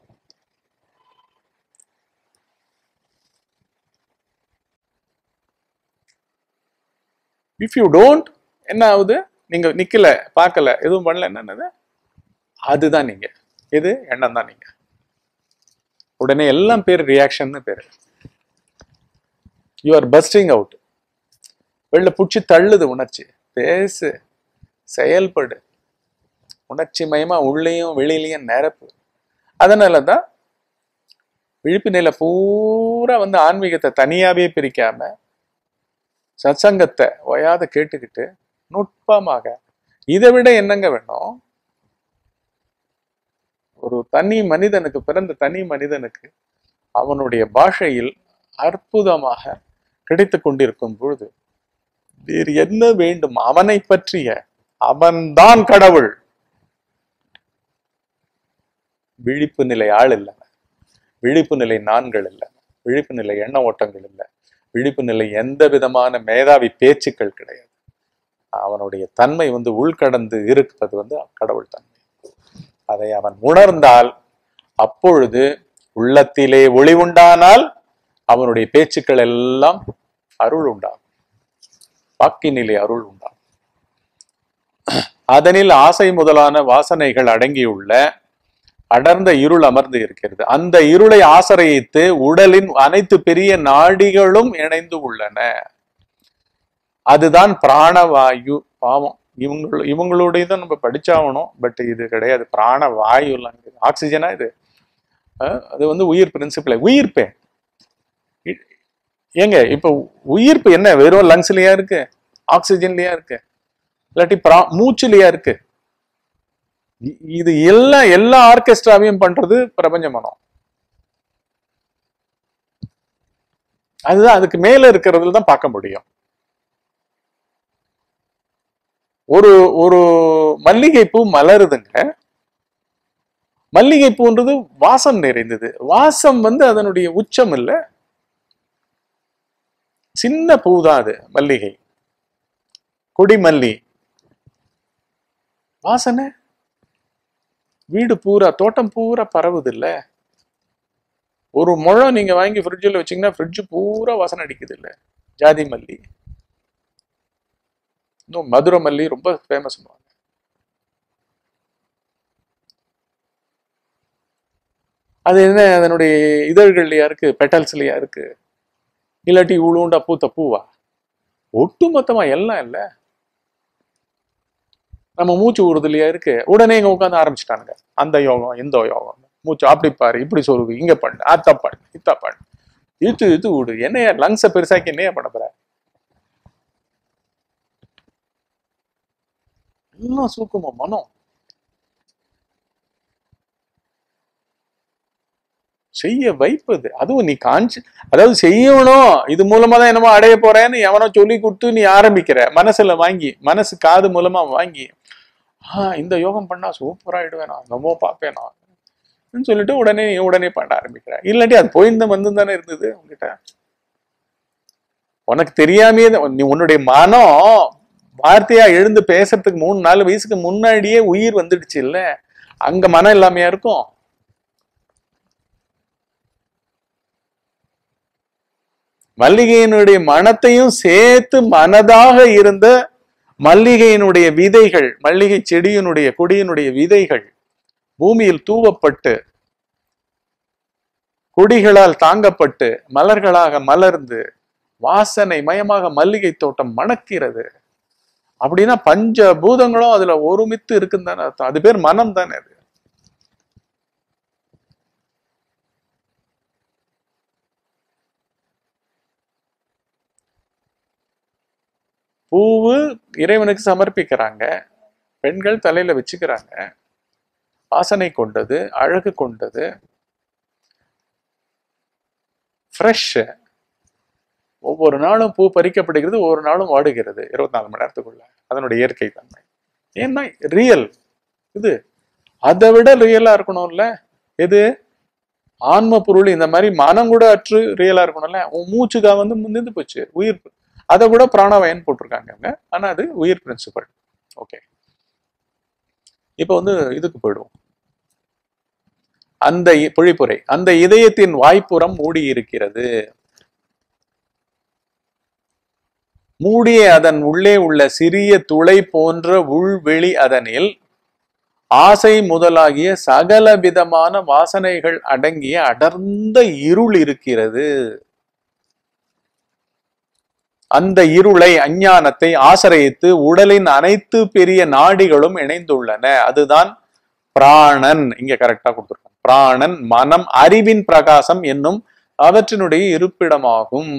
If you don't, என்ன ஆகுது நீங்க நிக்கல பார்க்கல எதுவும் பண்ணல என்னன்னது அதுதான் நீங்க இது எண்ணம் தான் நீங்க உடனே எல்லாம் பேர் ரியாக்ஷன் பேரு யூ ஆர் பஸ்டிங் அவுட் வெளில புடிச்சு தள்ளுது உணர்ச்சி பேசு செயல்படு உணர்ச்சி மயமா உள்ளேயும் வெளியிலையும் நிரப்பு அதனாலதான் விழிப்பு நிலை பூரா வந்து ஆன்மீகத்தை தனியாவே பிரிக்காம சத்சங்கத்தை ஓயாத கேட்டுக்கிட்டு நுட்பமாக இதை விட என்னங்க வேணும் ஒரு தனி மனிதனுக்கு பிறந்த தனி மனிதனுக்கு அவனுடைய பாஷையில் அற்புதமாக கிடைத்து கொண்டிருக்கும் பொழுது வேறு என்ன வேண்டும் அவனை பற்றிய அவன்தான் கடவுள் விழிப்பு நிலை ஆள் இல்லை விழிப்பு நிலை நான்கள் இல்லை விழிப்பு நிலை எண்ண ஓட்டங்கள் இல்லை விழிப்பு நிலை எந்த விதமான மேதாவி பேச்சுக்கள் கிடையாது அவனுடைய தன்மை வந்து உள்கடந்து இருப்பது வந்து கடவுள் தன்மை அதை அவன் உணர்ந்தால் அப்பொழுது உள்ளத்திலே ஒளி உண்டானால் அவனுடைய பேச்சுக்கள் எல்லாம் அருள் உண்டாகும் வாக்கினிலே அருள் உண்டாகும் அதனில் ஆசை முதலான வாசனைகள் அடங்கியுள்ள அடர்ந்த இருள் அமர்ந்து இருக்கிறது அந்த இருளை ஆசிரியத்து உடலின் அனைத்து பெரிய நாடிகளும் இணைந்து உள்ளன அதுதான் பிராணவாயு பாவம் இவங்க இவங்களுடைய தான் நம்ம படிச்சாகணும் பட் இது கிடையாது பிராண வாயு ஆக்சிஜனா இது அஹ் அது வந்து உயிர் பிரின்சிபிள் உயிர்ப்பே இ- ஏங்க இப்ப உயிர்ப்பு என்ன வெறும் லங்ஸ்லயா இருக்கு ஆக்சிஜன்லயா இருக்கு இல்லாட்டி பிரா மூச்சுலயா இருக்கு இ- இது எல்லாம் எல்லா ஆர்கெஸ்ட்ராவையும் பண்றது பிரபஞ்ச மனம் அதுதான் அதுக்கு மேல இருக்கிறதுல தான் பார்க்க முடியும் ஒரு ஒரு மல்லிகை பூ மலருதுங்க மல்லிகை பூன்றது வாசம் நிறைந்தது வாசம் வந்து அதனுடைய உச்சம் இல்ல சின்ன பூ தான் அது மல்லிகை கொடிமல்லி வாசனை வீடு பூரா தோட்டம் பூரா பரவுது இல்ல ஒரு முழம் நீங்க வாங்கி ஃப்ரிட்ஜில் வச்சீங்கன்னா ஃப்ரிட்ஜ் பூரா வாசனை அடிக்குது இல்ல ஜாதி மல்லி இன்னும் மதுரை மல்லி ரொம்ப ஃபேமஸ் அது என்ன அதனுடைய இதழ்கள்லையா இருக்கு பெட்டல்ஸ்லயா இருக்கு இல்லாட்டி இவ்வளோண்டா பூத்த பூவா ஒட்டு மொத்தமா எல்லாம் இல்ல நம்ம மூச்சு ஊறுதலையா இருக்கு உடனே இங்க உட்காந்து ஆரம்பிச்சிட்டானுங்க அந்த யோகம் இந்த யோகம் மூச்சு அப்படி பாரு இப்படி சொருகு இங்க பண்ணு அத்த பண்ணு இத்த பண்ணு இழுத்து இழுத்து விடு என்னையா லங்ஸை பெருசாக்கி என்னையா பண்ண போற எல்லாம் சூக்குமம் மனம் செய்ய வைப்பது அதுவும் நீ காஞ்சி அதாவது செய்யணும் இது மூலமா தான் என்னமோ அடைய போறேன்னு எவனோ சொல்லி கொடுத்து நீ ஆரம்பிக்கிற மனசுல வாங்கி மனசு காது மூலமா வாங்கி ஆஹ் இந்த யோகம் பண்ணா சூப்பரா ஆயிடுவேன் நான் என்னமோ பார்ப்பேன் நான் ன்னு சொல்லிட்டு உடனே உடனே பண்ண ஆரம்பிக்கிற இல்லாட்டி அது போயிருந்த வந்து தானே இருந்தது உங்ககிட்ட உனக்கு தெரியாமையே தான் நீ உன்னுடைய மனம் வார்த்தையா எழுந்து பேசுறதுக்கு மூணு நாலு வயசுக்கு முன்னாடியே உயிர் வந்துடுச்சு இல்ல அங்க மனம் இல்லாமையா இருக்கும் மல்லிகையினுடைய மனத்தையும் சேர்த்து மனதாக இருந்த மல்லிகையினுடைய விதைகள் மல்லிகை செடியினுடைய கொடியினுடைய விதைகள் பூமியில் தூவப்பட்டு கொடிகளால் தாங்கப்பட்டு மலர்களாக மலர்ந்து வாசனை மயமாக மல்லிகை தோட்டம் மணக்கிறது அப்படின்னா பஞ்ச பூதங்களும் அதுல ஒருமித்து இருக்குன்னு தானே அர்த்தம் அது பேர் மனம் தானே அது பூவு இறைவனுக்கு சமர்ப்பிக்கிறாங்க பெண்கள் தலையில வச்சுக்கிறாங்க வாசனை கொண்டது அழகு கொண்டது ஃப்ரெஷ் ஒவ்வொரு நாளும் பூ பறிக்கப்படுகிறது ஒவ்வொரு நாளும் வாடுகிறது இருபத்தி நாலு மணி நேரத்துக்குள்ள அதனுடைய இயற்கை தன்மை ஏன்னா ரியல் இது அதை விட ரியலா இருக்கணும்ல எது ஆன்ம பொருள் இந்த மாதிரி மனம் கூட அற்று ரியலா இருக்கணும்ல உன் மூச்சுக்கா வந்து நின்று போச்சு உயிர் அதை கூட பிராணவயன் போட்டிருக்காங்க அவங்க ஆனா அது உயிர் பிரின்சிபல் ஓகே இப்போ வந்து இதுக்கு போயிடுவோம் அந்த இ- பொழிப்புரை அந்த இதயத்தின் வாய்ப்புறம் மூடி இருக்கிறது மூடிய அதன் உள்ளே உள்ள சிறிய துளை போன்ற உள்வெளி அதனில் ஆசை முதலாகிய சகல விதமான வாசனைகள் அடங்கிய அடர்ந்த இருள் இருக்கிறது அந்த இருளை அஞ்ஞானத்தை ஆசிரயித்து உடலின் அனைத்து பெரிய நாடிகளும் இணைந்துள்ளன அதுதான் பிராணன் இங்க கரெக்டா கொடுத்துருக்கோம் பிராணன் மனம் அறிவின் பிரகாசம் என்னும் அவற்றினுடைய இருப்பிடமாகும்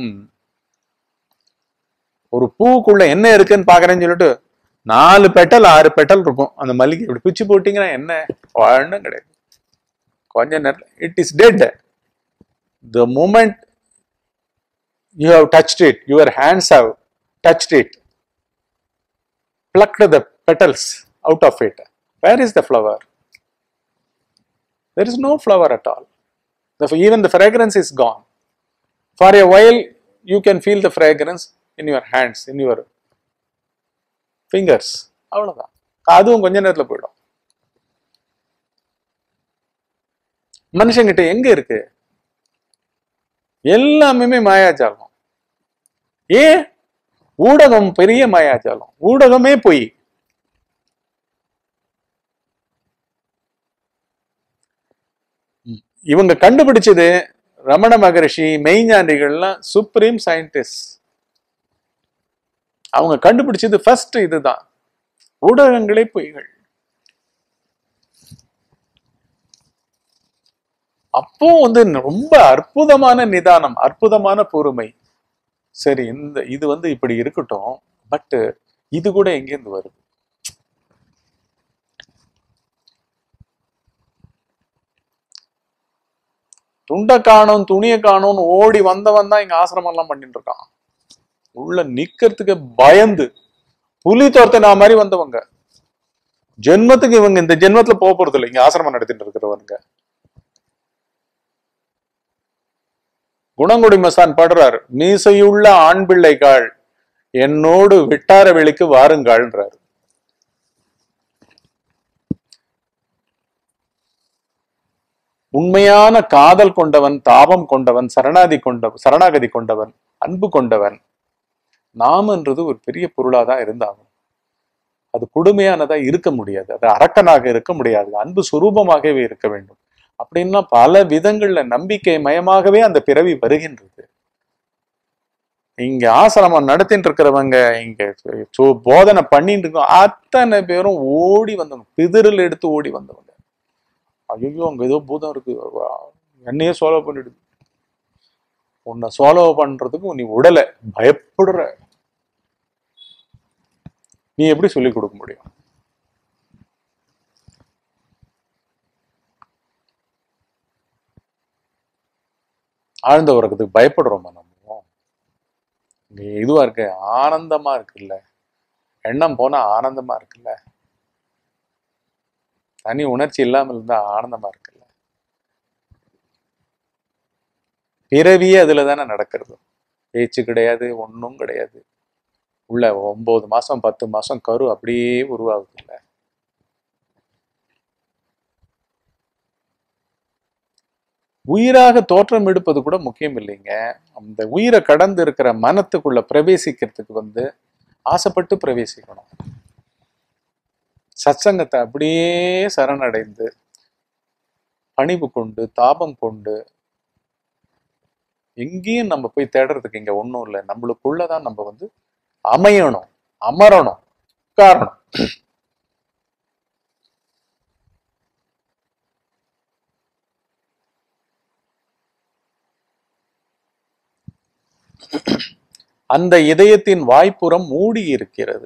ஒரு பூக்குள்ள என்ன இருக்குன்னு பாக்குறேன்னு சொல்லிட்டு நாலு பெட்டல் ஆறு பெட்டல் இருக்கும் அந்த மல்லிகை இப்படி பிச்சு போட்டீங்கன்னா என்ன ஒன்றும் கிடையாது கொஞ்ச நேரம் it is dead the moment you have touched it your hands have touched it plucked the petals out of it. Where is the flower? There is no flower at all. The, even the fragrance is gone. For a while, you can feel the fragrance in your hands, in your fingers. அவ்வளவுதான் அதுவும் கொஞ்ச நேரத்துல போயிடும் மனுஷங்கிட்ட எங்க இருக்கு எல்லாமே மாயாஜாலம் ஏன் ஊடகம் பெரிய மாயாஜாலம் ஊடகமே பொய் இவங்க கண்டுபிடிச்சது ரமண மகரிஷி மெய்ஞானிகள்லாம் சுப்ரீம் சயின்டிஸ்ட் அவங்க கண்டுபிடிச்சது ஃபர்ஸ்ட் இதுதான் ஊடகங்களே பொய்கள் அப்போ வந்து ரொம்ப அற்புதமான நிதானம் அற்புதமான பொறுமை சரி இந்த இது வந்து இப்படி இருக்கட்டும் பட் இது கூட எங்கேருந்து வருது துண்டை காணும் துணியை காணும்னு ஓடி வந்தவன் தான் இங்க ஆசிரமம் எல்லாம் பண்ணிட்டு இருக்கான் உள்ள நிக்கிறதுக்கு பயந்து புலி துரத்தினா மாதிரி வந்தவங்க ஜென்மத்துக்கு இவங்க இந்த ஜென்மத்துல போக போறது இல்லை இங்க ஆசிரமம் நடத்திட்டு இருக்கிறவங்க குணங்குடி மசான் பாடுறார் மீசையுள்ள ஆண் பிள்ளைகள் என்னோடு விட்டார வெளிக்கு வாருங்கள்ன்றார் உண்மையான காதல் கொண்டவன் தாபம் கொண்டவன் சரணாதி கொண்டவன் சரணாகதி கொண்டவன் அன்பு கொண்டவன் நாமன்றது ஒரு பெரிய பொருளாதான் இருந்தாகும் அது கொடுமையானதா இருக்க முடியாது அது அரக்கனாக இருக்க முடியாது அன்பு சுரூபமாகவே இருக்க வேண்டும் அப்படின்னா பல விதங்கள்ல நம்பிக்கை மயமாகவே அந்த பிறவி வருகின்றது இங்க ஆசிரமம் நடத்திட்டு இருக்கிறவங்க இங்க சோ- போதனை பண்ணிட்டு இருக்கோம் அத்தனை பேரும் ஓடி வந்தவங்க பிதிரில் எடுத்து ஓடி வந்தவங்க ஐயோ அங்க ஏதோ பூதம் இருக்கு வா, என்னையே சோலோ பண்ணிடுது உன்னை சோலோ பண்றதுக்கு நீ உடல பயப்படுற நீ எப்படி சொல்லி கொடுக்க முடியும் ஆழ்ந்த உறக்கத்துக்கு பயப்படுறோமா நம்ம இங்க இதுவா இருக்கு ஆனந்தமா இருக்குல்ல எண்ணம் போனா ஆனந்தமா இருக்குல்ல தனி உணர்ச்சி இல்லாமல் இருந்தா ஆனந்தமா இருக்குல்ல பிறவியே அதுல தானே நடக்கிறது பேச்சு கிடையாது ஒண்ணும் கிடையாது உள்ள ஒன்பது மாசம் பத்து மாசம் கரு அப்படியே உருவாகுது இல்ல உயிராக தோற்றம் எடுப்பது கூட முக்கியம் இல்லைங்க அந்த உயிரை கடந்து இருக்கிற மனத்துக்குள்ள பிரவேசிக்கிறதுக்கு வந்து ஆசைப்பட்டு பிரவேசிக்கணும் சத்சங்கத்தை அப்படியே சரணடைந்து பணிவு கொண்டு தாபம் கொண்டு எங்கேயும் நம்ம போய் தேடுறதுக்கு இங்க ஒண்ணும் இல்லை நம்மளுக்குள்ளதான் நம்ம வந்து அமையணும் அமரணும் உட்காரணும் அந்த இதயத்தின் வாய்ப்புறம் மூடி இருக்கிறது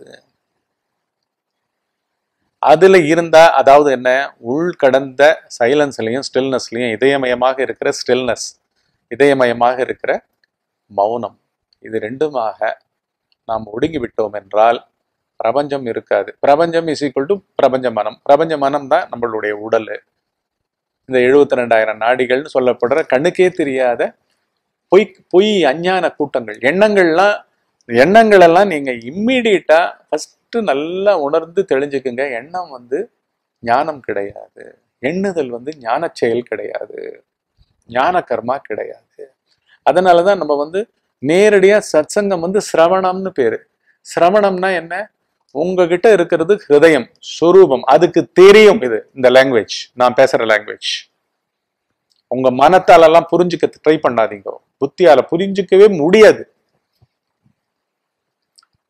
அதுல இருந்தா அதாவது என்ன உள் கடந்த சைலன்ஸ்லயும் ஸ்டில்னஸ்லயும் இதயமயமாக இருக்கிற ஸ்டில்னஸ் இதயமயமாக இருக்கிற மௌனம் இது ரெண்டுமாக நாம் ஒடுங்கி விட்டோம் என்றால் பிரபஞ்சம் இருக்காது பிரபஞ்சம் இஸ் ஈக்குவல் டு பிரபஞ்ச மனம் பிரபஞ்ச மனம் தான் நம்மளுடைய உடல் இந்த எழுபத்தி ரெண்டாயிரம் நாடிகள்னு சொல்லப்படுற கண்ணுக்கே தெரியாத பொய் பொய் அஞ்ஞான கூட்டங்கள் எண்ணங்கள்லாம் எண்ணங்கள் எல்லாம் நீங்க இம்மீடியட்டா ஃபர்ஸ்ட் நல்லா உணர்ந்து தெளிஞ்சுக்குங்க எண்ணம் வந்து ஞானம் கிடையாது எண்ணுதல் வந்து ஞான செயல் கிடையாது ஞான கர்மா கிடையாது அதனாலதான் நம்ம வந்து நேரடியா சத்சங்கம் வந்து சிரவணம்னு பேரு சிரவணம்னா என்ன உங்ககிட்ட இருக்கிறது ஹிருதயம் சொரூபம் அதுக்கு தெரியும் இது இந்த லாங்குவேஜ் நான் பேசுற லாங்குவேஜ் உங்க மனத்தால எல்லாம் புரிஞ்சுக்க ட்ரை பண்ணாதீங்க புத்தியால புரிஞ்சுக்கவே முடியாது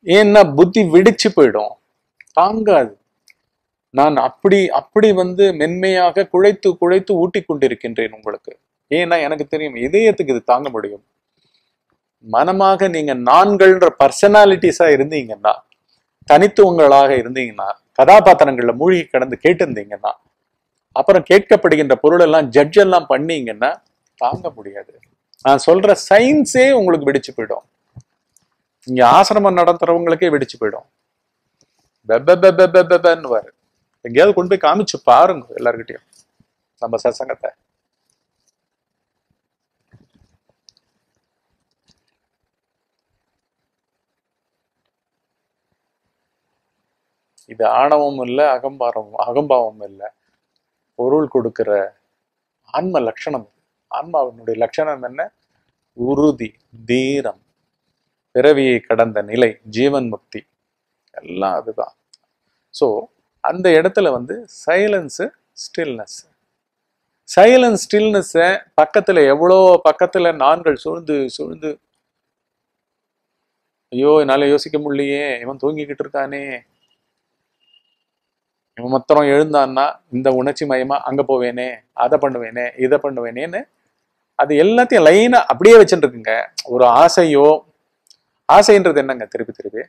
ஏன்னா புத்தி வெடிச்சு போயிடும் தாங்காது நான் அப்படி அப்படி வந்து மென்மையாக குழைத்து குழைத்து ஊட்டி கொண்டிருக்கின்றேன் உங்களுக்கு ஏன்னா எனக்கு தெரியும் இதயத்துக்கு இது தாங்க முடியும் மனமாக நீங்க நான்கள்ன்ற பர்சனாலிட்டிஸா இருந்தீங்கன்னா தனித்துவங்களாக இருந்தீங்கன்னா கதாபாத்திரங்கள்ல மூழ்கி கடந்து கேட்டிருந்தீங்கன்னா அப்புறம் கேட்கப்படுகின்ற பொருள் எல்லாம் ஜட்ஜ் எல்லாம் பண்ணீங்கன்னா தாங்க முடியாது நான் சொல்ற சயின்ஸே உங்களுக்கு வெடிச்சு போயிடும் இங்க ஆசிரமம் நடத்துறவங்களுக்கே வெடிச்சு போயிடும் பெப்பன்னு எங்கேயாவது கொண்டு போய் காமிச்சு பாருங்க எல்லார்கிட்டயும் நம்ம சசங்கத்தை இது ஆணவம் இல்லை அகம்பாரம் அகம்பாவம் இல்லை பொருள் கொடுக்கிற ஆன்ம லட்சணம் இது. ஆன்மாவினுடைய லட்சணம் என்ன உறுதி தீரம் பிறவியை கடந்த நிலை ஜீவன் முக்தி எல்லாம் அதுதான் ஸோ அந்த இடத்துல வந்து சைலன்ஸு ஸ்டில்னஸ் சைலன்ஸ் ஸ்டில்னஸை பக்கத்துல எவ்வளோ பக்கத்துல நான்கள் சூழ்ந்து சூழ்ந்து ஐயோ என்னால யோசிக்க முடியலையே இவன் தூங்கிக்கிட்டு இருக்கானே இவன் மொத்தம் எழுந்தான்னா இந்த உணர்ச்சி மயமா அங்க போவேனே அதை பண்ணுவேனே இதை பண்ணுவேனேன்னு அது எல்லாத்தையும் லைனா அப்படியே வச்சுட்டு இருக்குங்க ஒரு ஆசையோ ஆசைன்றது என்னங்க திருப்பி திருப்பி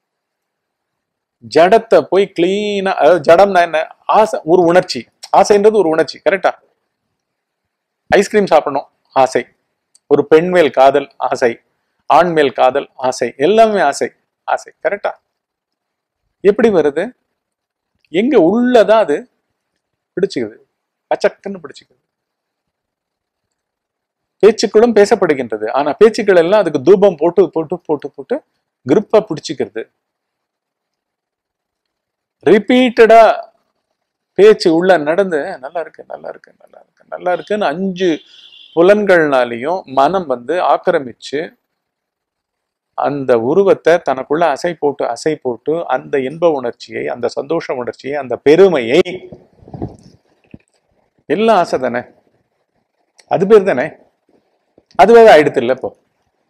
ஜடத்தை போய் கிளீனா அதாவது ஜடம்னா என்ன ஆசை ஒரு உணர்ச்சி ஆசைன்றது ஒரு உணர்ச்சி கரெக்டா ஐஸ்கிரீம் சாப்பிடணும் ஆசை ஒரு பெண் மேல் காதல் ஆசை ஆண் மேல் காதல் ஆசை எல்லாமே ஆசை ஆசை கரெக்டா எப்படி வருது எங்க உள்ளதான் அது பிடிச்சுக்குது பச்சக்குன்னு பிடிச்சுக்குது பேச்சுக்களும் பேசப்படுகின்றது ஆனா பேச்சுக்கள் எல்லாம் அதுக்கு தூபம் போட்டு போட்டு போட்டு போட்டு கிரிப்பா பிடிச்சுக்கிறது ரிப்பீட்டடா பேச்சு உள்ள நடந்து நல்லா இருக்கு நல்லா இருக்கு நல்லா இருக்கு நல்லா இருக்குன்னு அஞ்சு புலன்கள்னாலையும் மனம் வந்து ஆக்கிரமிச்சு அந்த உருவத்தை தனக்குள்ள அசை போட்டு அசை போட்டு அந்த இன்ப உணர்ச்சியை அந்த சந்தோஷ உணர்ச்சியை அந்த பெருமையை எல்லாம் ஆசை தானே அது பேர் தானே அதுவே ஆயிடுத்து இல்ல இப்போ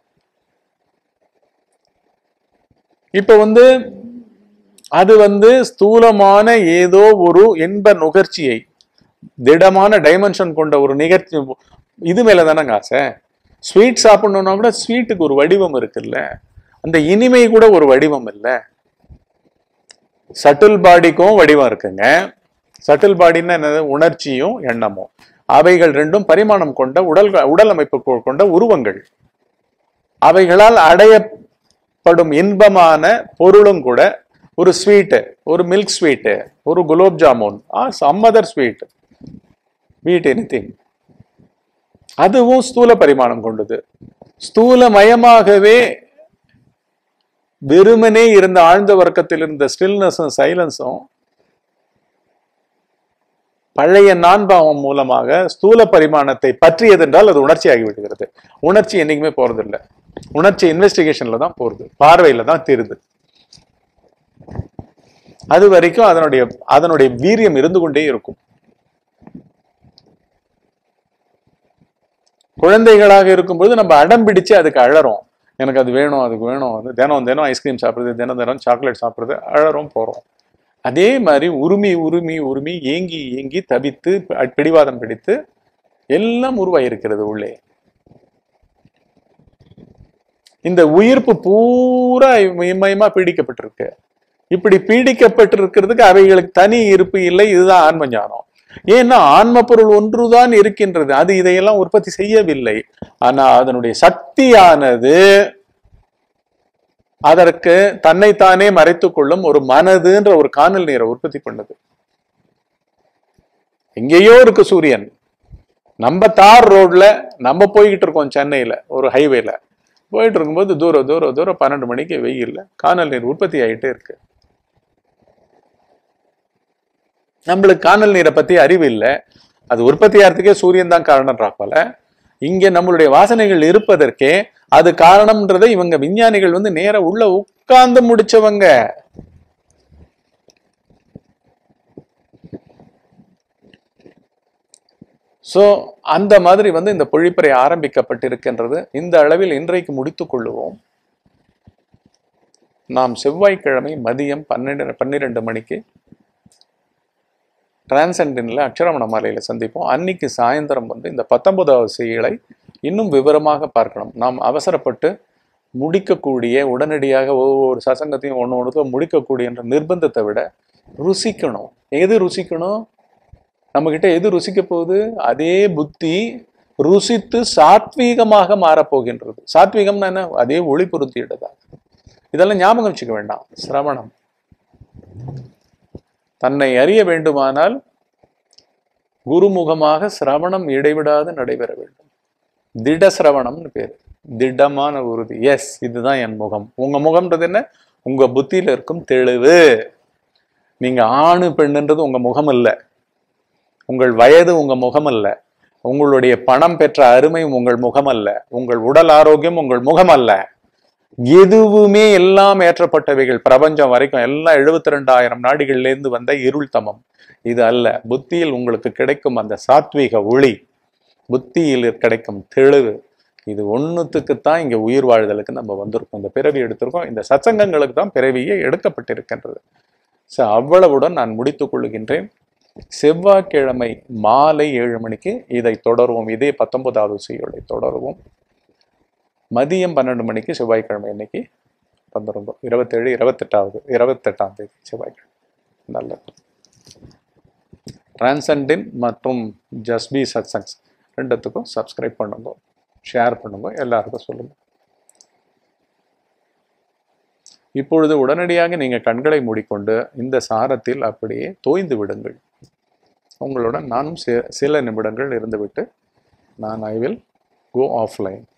இப்ப வந்து அது வந்து ஸ்தூலமான ஏதோ ஒரு இன்ப நுகர்ச்சியை திடமான டைமென்ஷன் கொண்ட ஒரு நிகழ்ச்சி இது மேல தானங்க ஆசை ஸ்வீட் சாப்பிடணும்னா கூட ஸ்வீட்டுக்கு ஒரு வடிவம் இருக்குல்ல அந்த இனிமை கூட ஒரு வடிவம் இல்லை சட்டில் பாடிக்கும் வடிவம் இருக்குங்க சட்டில் பாடின்னா என்னது உணர்ச்சியும் எண்ணமும் அவைகள் ரெண்டும் பரிமாணம் கொண்ட உடல் உடல் அமைப்பு கொ- கொண்ட உருவங்கள் அவைகளால் அடையப்படும் இன்பமான பொருளும் கூட ஒரு ஸ்வீட்டு ஒரு மில்க் ஸ்வீட்டு ஒரு gulab jamun some other sweet wheat any அதுவும் ஸ்தூல பரிமாணம் கொண்டது ஸ்தூலமயமாகவே வெறுமனே இருந்த ஆழ்ந்த வர்க்கத்தில் இருந்த ஸ்டில்னஸும் சைலன்ஸும் பழைய நான்பாவம் மூலமாக ஸ்தூல பரிமாணத்தை பற்றியது என்றால் அது உணர்ச்சி ஆகிவிடுகிறது உணர்ச்சி என்னைக்குமே போறதில்லை உணர்ச்சி இன்வெஸ்டிகேஷன்ல தான் போறது பார்வையில தான் தெரியுது அது வரைக்கும் அதனுடைய அதனுடைய வீரியம் இருந்து கொண்டே இருக்கும் குழந்தைகளாக இருக்கும்போது நம்ம அடம் பிடிச்சு அதுக்கு அழறோம் எனக்கு அது வேணும் அதுக்கு வேணும் அது தினம் தினம் ஐஸ்கிரீம் சாப்பிடுறது தினம் தினம் சாக்லேட் சாப்பிடுறது அழறோம் போறோம் அதே மாதிரி உரிமை உரிமை உரிமை ஏங்கி ஏங்கி தவித்து ப- பிடிவாதம் பிடித்து எல்லாம் உருவாயிருக்கிறது உள்ளே இந்த உயிர்ப்பு பூரா மயமா பீடிக்கப்பட்டிருக்கு இப்படி பீடிக்கப்பட்டிருக்கிறதுக்கு அவைகளுக்கு தனி இருப்பு இல்லை இதுதான் ஆன்ம ஞானம் ஏன்னா ஆன்ம பொருள் ஒன்றுதான் இருக்கின்றது அது இதையெல்லாம் உற்பத்தி செய்யவில்லை ஆனா அதனுடைய சக்தியானது அதற்கு தன்னைத்தானே மறைத்துக் கொள்ளும் ஒரு மனதுன்ற ஒரு காணல் நீரை உற்பத்தி பண்ணுது எங்கேயோ இருக்கு சூரியன் நம்ம தார் ரோட்ல நம்ம போய்கிட்டு இருக்கோம் சென்னையில ஒரு ஹைவேல போயிட்டு இருக்கும்போது தூரம் தூரம் தூரம் பன்னெண்டு மணிக்கு வெயில்ல காணல் நீர் உற்பத்தி ஆயிட்டே இருக்கு நம்மளுக்கு காணல் நீரை பத்தி அறிவு இல்லை அது உற்பத்தி ஆகிறதுக்கே சூரியன் தான் காரணம்ன்றாப்பல இங்க நம்மளுடைய வாசனைகள் இருப்பதற்கே அது காரணம்ன்றதை இவங்க விஞ்ஞானிகள் வந்து நேரா உள்ள உட்கார்ந்து முடிச்சவங்க சோ அந்த மாதிரி வந்து இந்த பொழிப்பறை ஆரம்பிக்கப்பட்டிருக்கின்றது இந்த அளவில் இன்றைக்கு முடித்துக் கொள்ளுவோம் நாம் செவ்வாய்க்கிழமை மதியம் பன்னெண்டு பன்னிரெண்டு மணிக்கு டிரான்சென்டனில் அக்ஷரமண மாலையில் சந்திப்போம் அன்னைக்கு சாயந்தரம் வந்து இந்த பத்தொன்பதாவது செய்களை இன்னும் விவரமாக பார்க்கணும் நாம் அவசரப்பட்டு முடிக்கக்கூடிய உடனடியாக ஒவ்வொரு சசங்கத்தையும் ஒன்று ஒன்று முடிக்கக்கூடிய என்ற நிர்பந்தத்தை விட ருசிக்கணும் எது ருசிக்கணும் நம்மக்கிட்ட எது ருசிக்க போகுது அதே புத்தி ருசித்து சாத்வீகமாக மாறப்போகின்றது சாத்வீகம்னா என்ன அதே ஒளி பொருத்தியிடுதா இதெல்லாம் ஞாபகம் வச்சுக்க வேண்டாம் சிரவணம் தன்னை அறிய வேண்டுமானால் குருமுகமாக சிரவணம் இடைவிடாது நடைபெற வேண்டும் திட சிரவணம்னு பேர் திடமான உறுதி எஸ் இதுதான் என் முகம் உங்க முகம்ன்றது என்ன உங்க புத்தியில இருக்கும் தெளிவு நீங்க ஆணு பெண்ணுன்றது உங்க முகம் அல்ல உங்கள் வயது உங்க முகம் அல்ல உங்களுடைய பணம் பெற்ற அருமை உங்கள் முகம் அல்ல உங்கள் உடல் ஆரோக்கியம் உங்கள் முகம் அல்ல எதுவுமே எல்லாம் ஏற்றப்பட்டவைகள் பிரபஞ்சம் வரைக்கும் எல்லாம் எழுபத்தி ரெண்டாயிரம் நாடுகள்லேருந்து வந்த இருள் தமம் இது அல்ல புத்தியில் உங்களுக்கு கிடைக்கும் அந்த சாத்வீக ஒளி புத்தியில் கிடைக்கும் தெளிவு இது ஒன்றுத்துக்குத்தான் இங்க உயிர் வாழ்தலுக்கு நம்ம வந்திருக்கோம் இந்த பிறவி எடுத்திருக்கோம் இந்த சத்சங்கங்களுக்கு தான் பிறவியே எடுக்கப்பட்டிருக்கின்றது ஸோ அவ்வளவுடன் நான் முடித்துக் கொள்கின்றேன் செவ்வாய்க்கிழமை மாலை ஏழு மணிக்கு இதை தொடருவோம் இதே பத்தொன்பதாவது செய்யுளை தொடருவோம் மதியம் பன்னெண்டு மணிக்கு செவ்வாய்க்கிழமை அன்னைக்கு வந்துருந்தோம் இருபத்தேழு இருபத்தெட்டாவது இருபத்தெட்டாம் தேதி செவ்வாய்க்கிழமை நல்லது டிரான்சண்டின் மற்றும் ஜஸ்பி சத்சங்ஸ் ரெண்டுத்துக்கும் சப்ஸ்கிரைப் பண்ணுங்க ஷேர் பண்ணுங்க எல்லாருக்கும் சொல்லுங்க இப்பொழுது உடனடியாக நீங்கள் கண்களை மூடிக்கொண்டு இந்த சாரத்தில் அப்படியே தோய்ந்து விடுங்கள் உங்களுடன் நானும் சி- சில நிமிடங்கள் இருந்துவிட்டு நான் ஐ வில் கோ ஆஃப்லைன்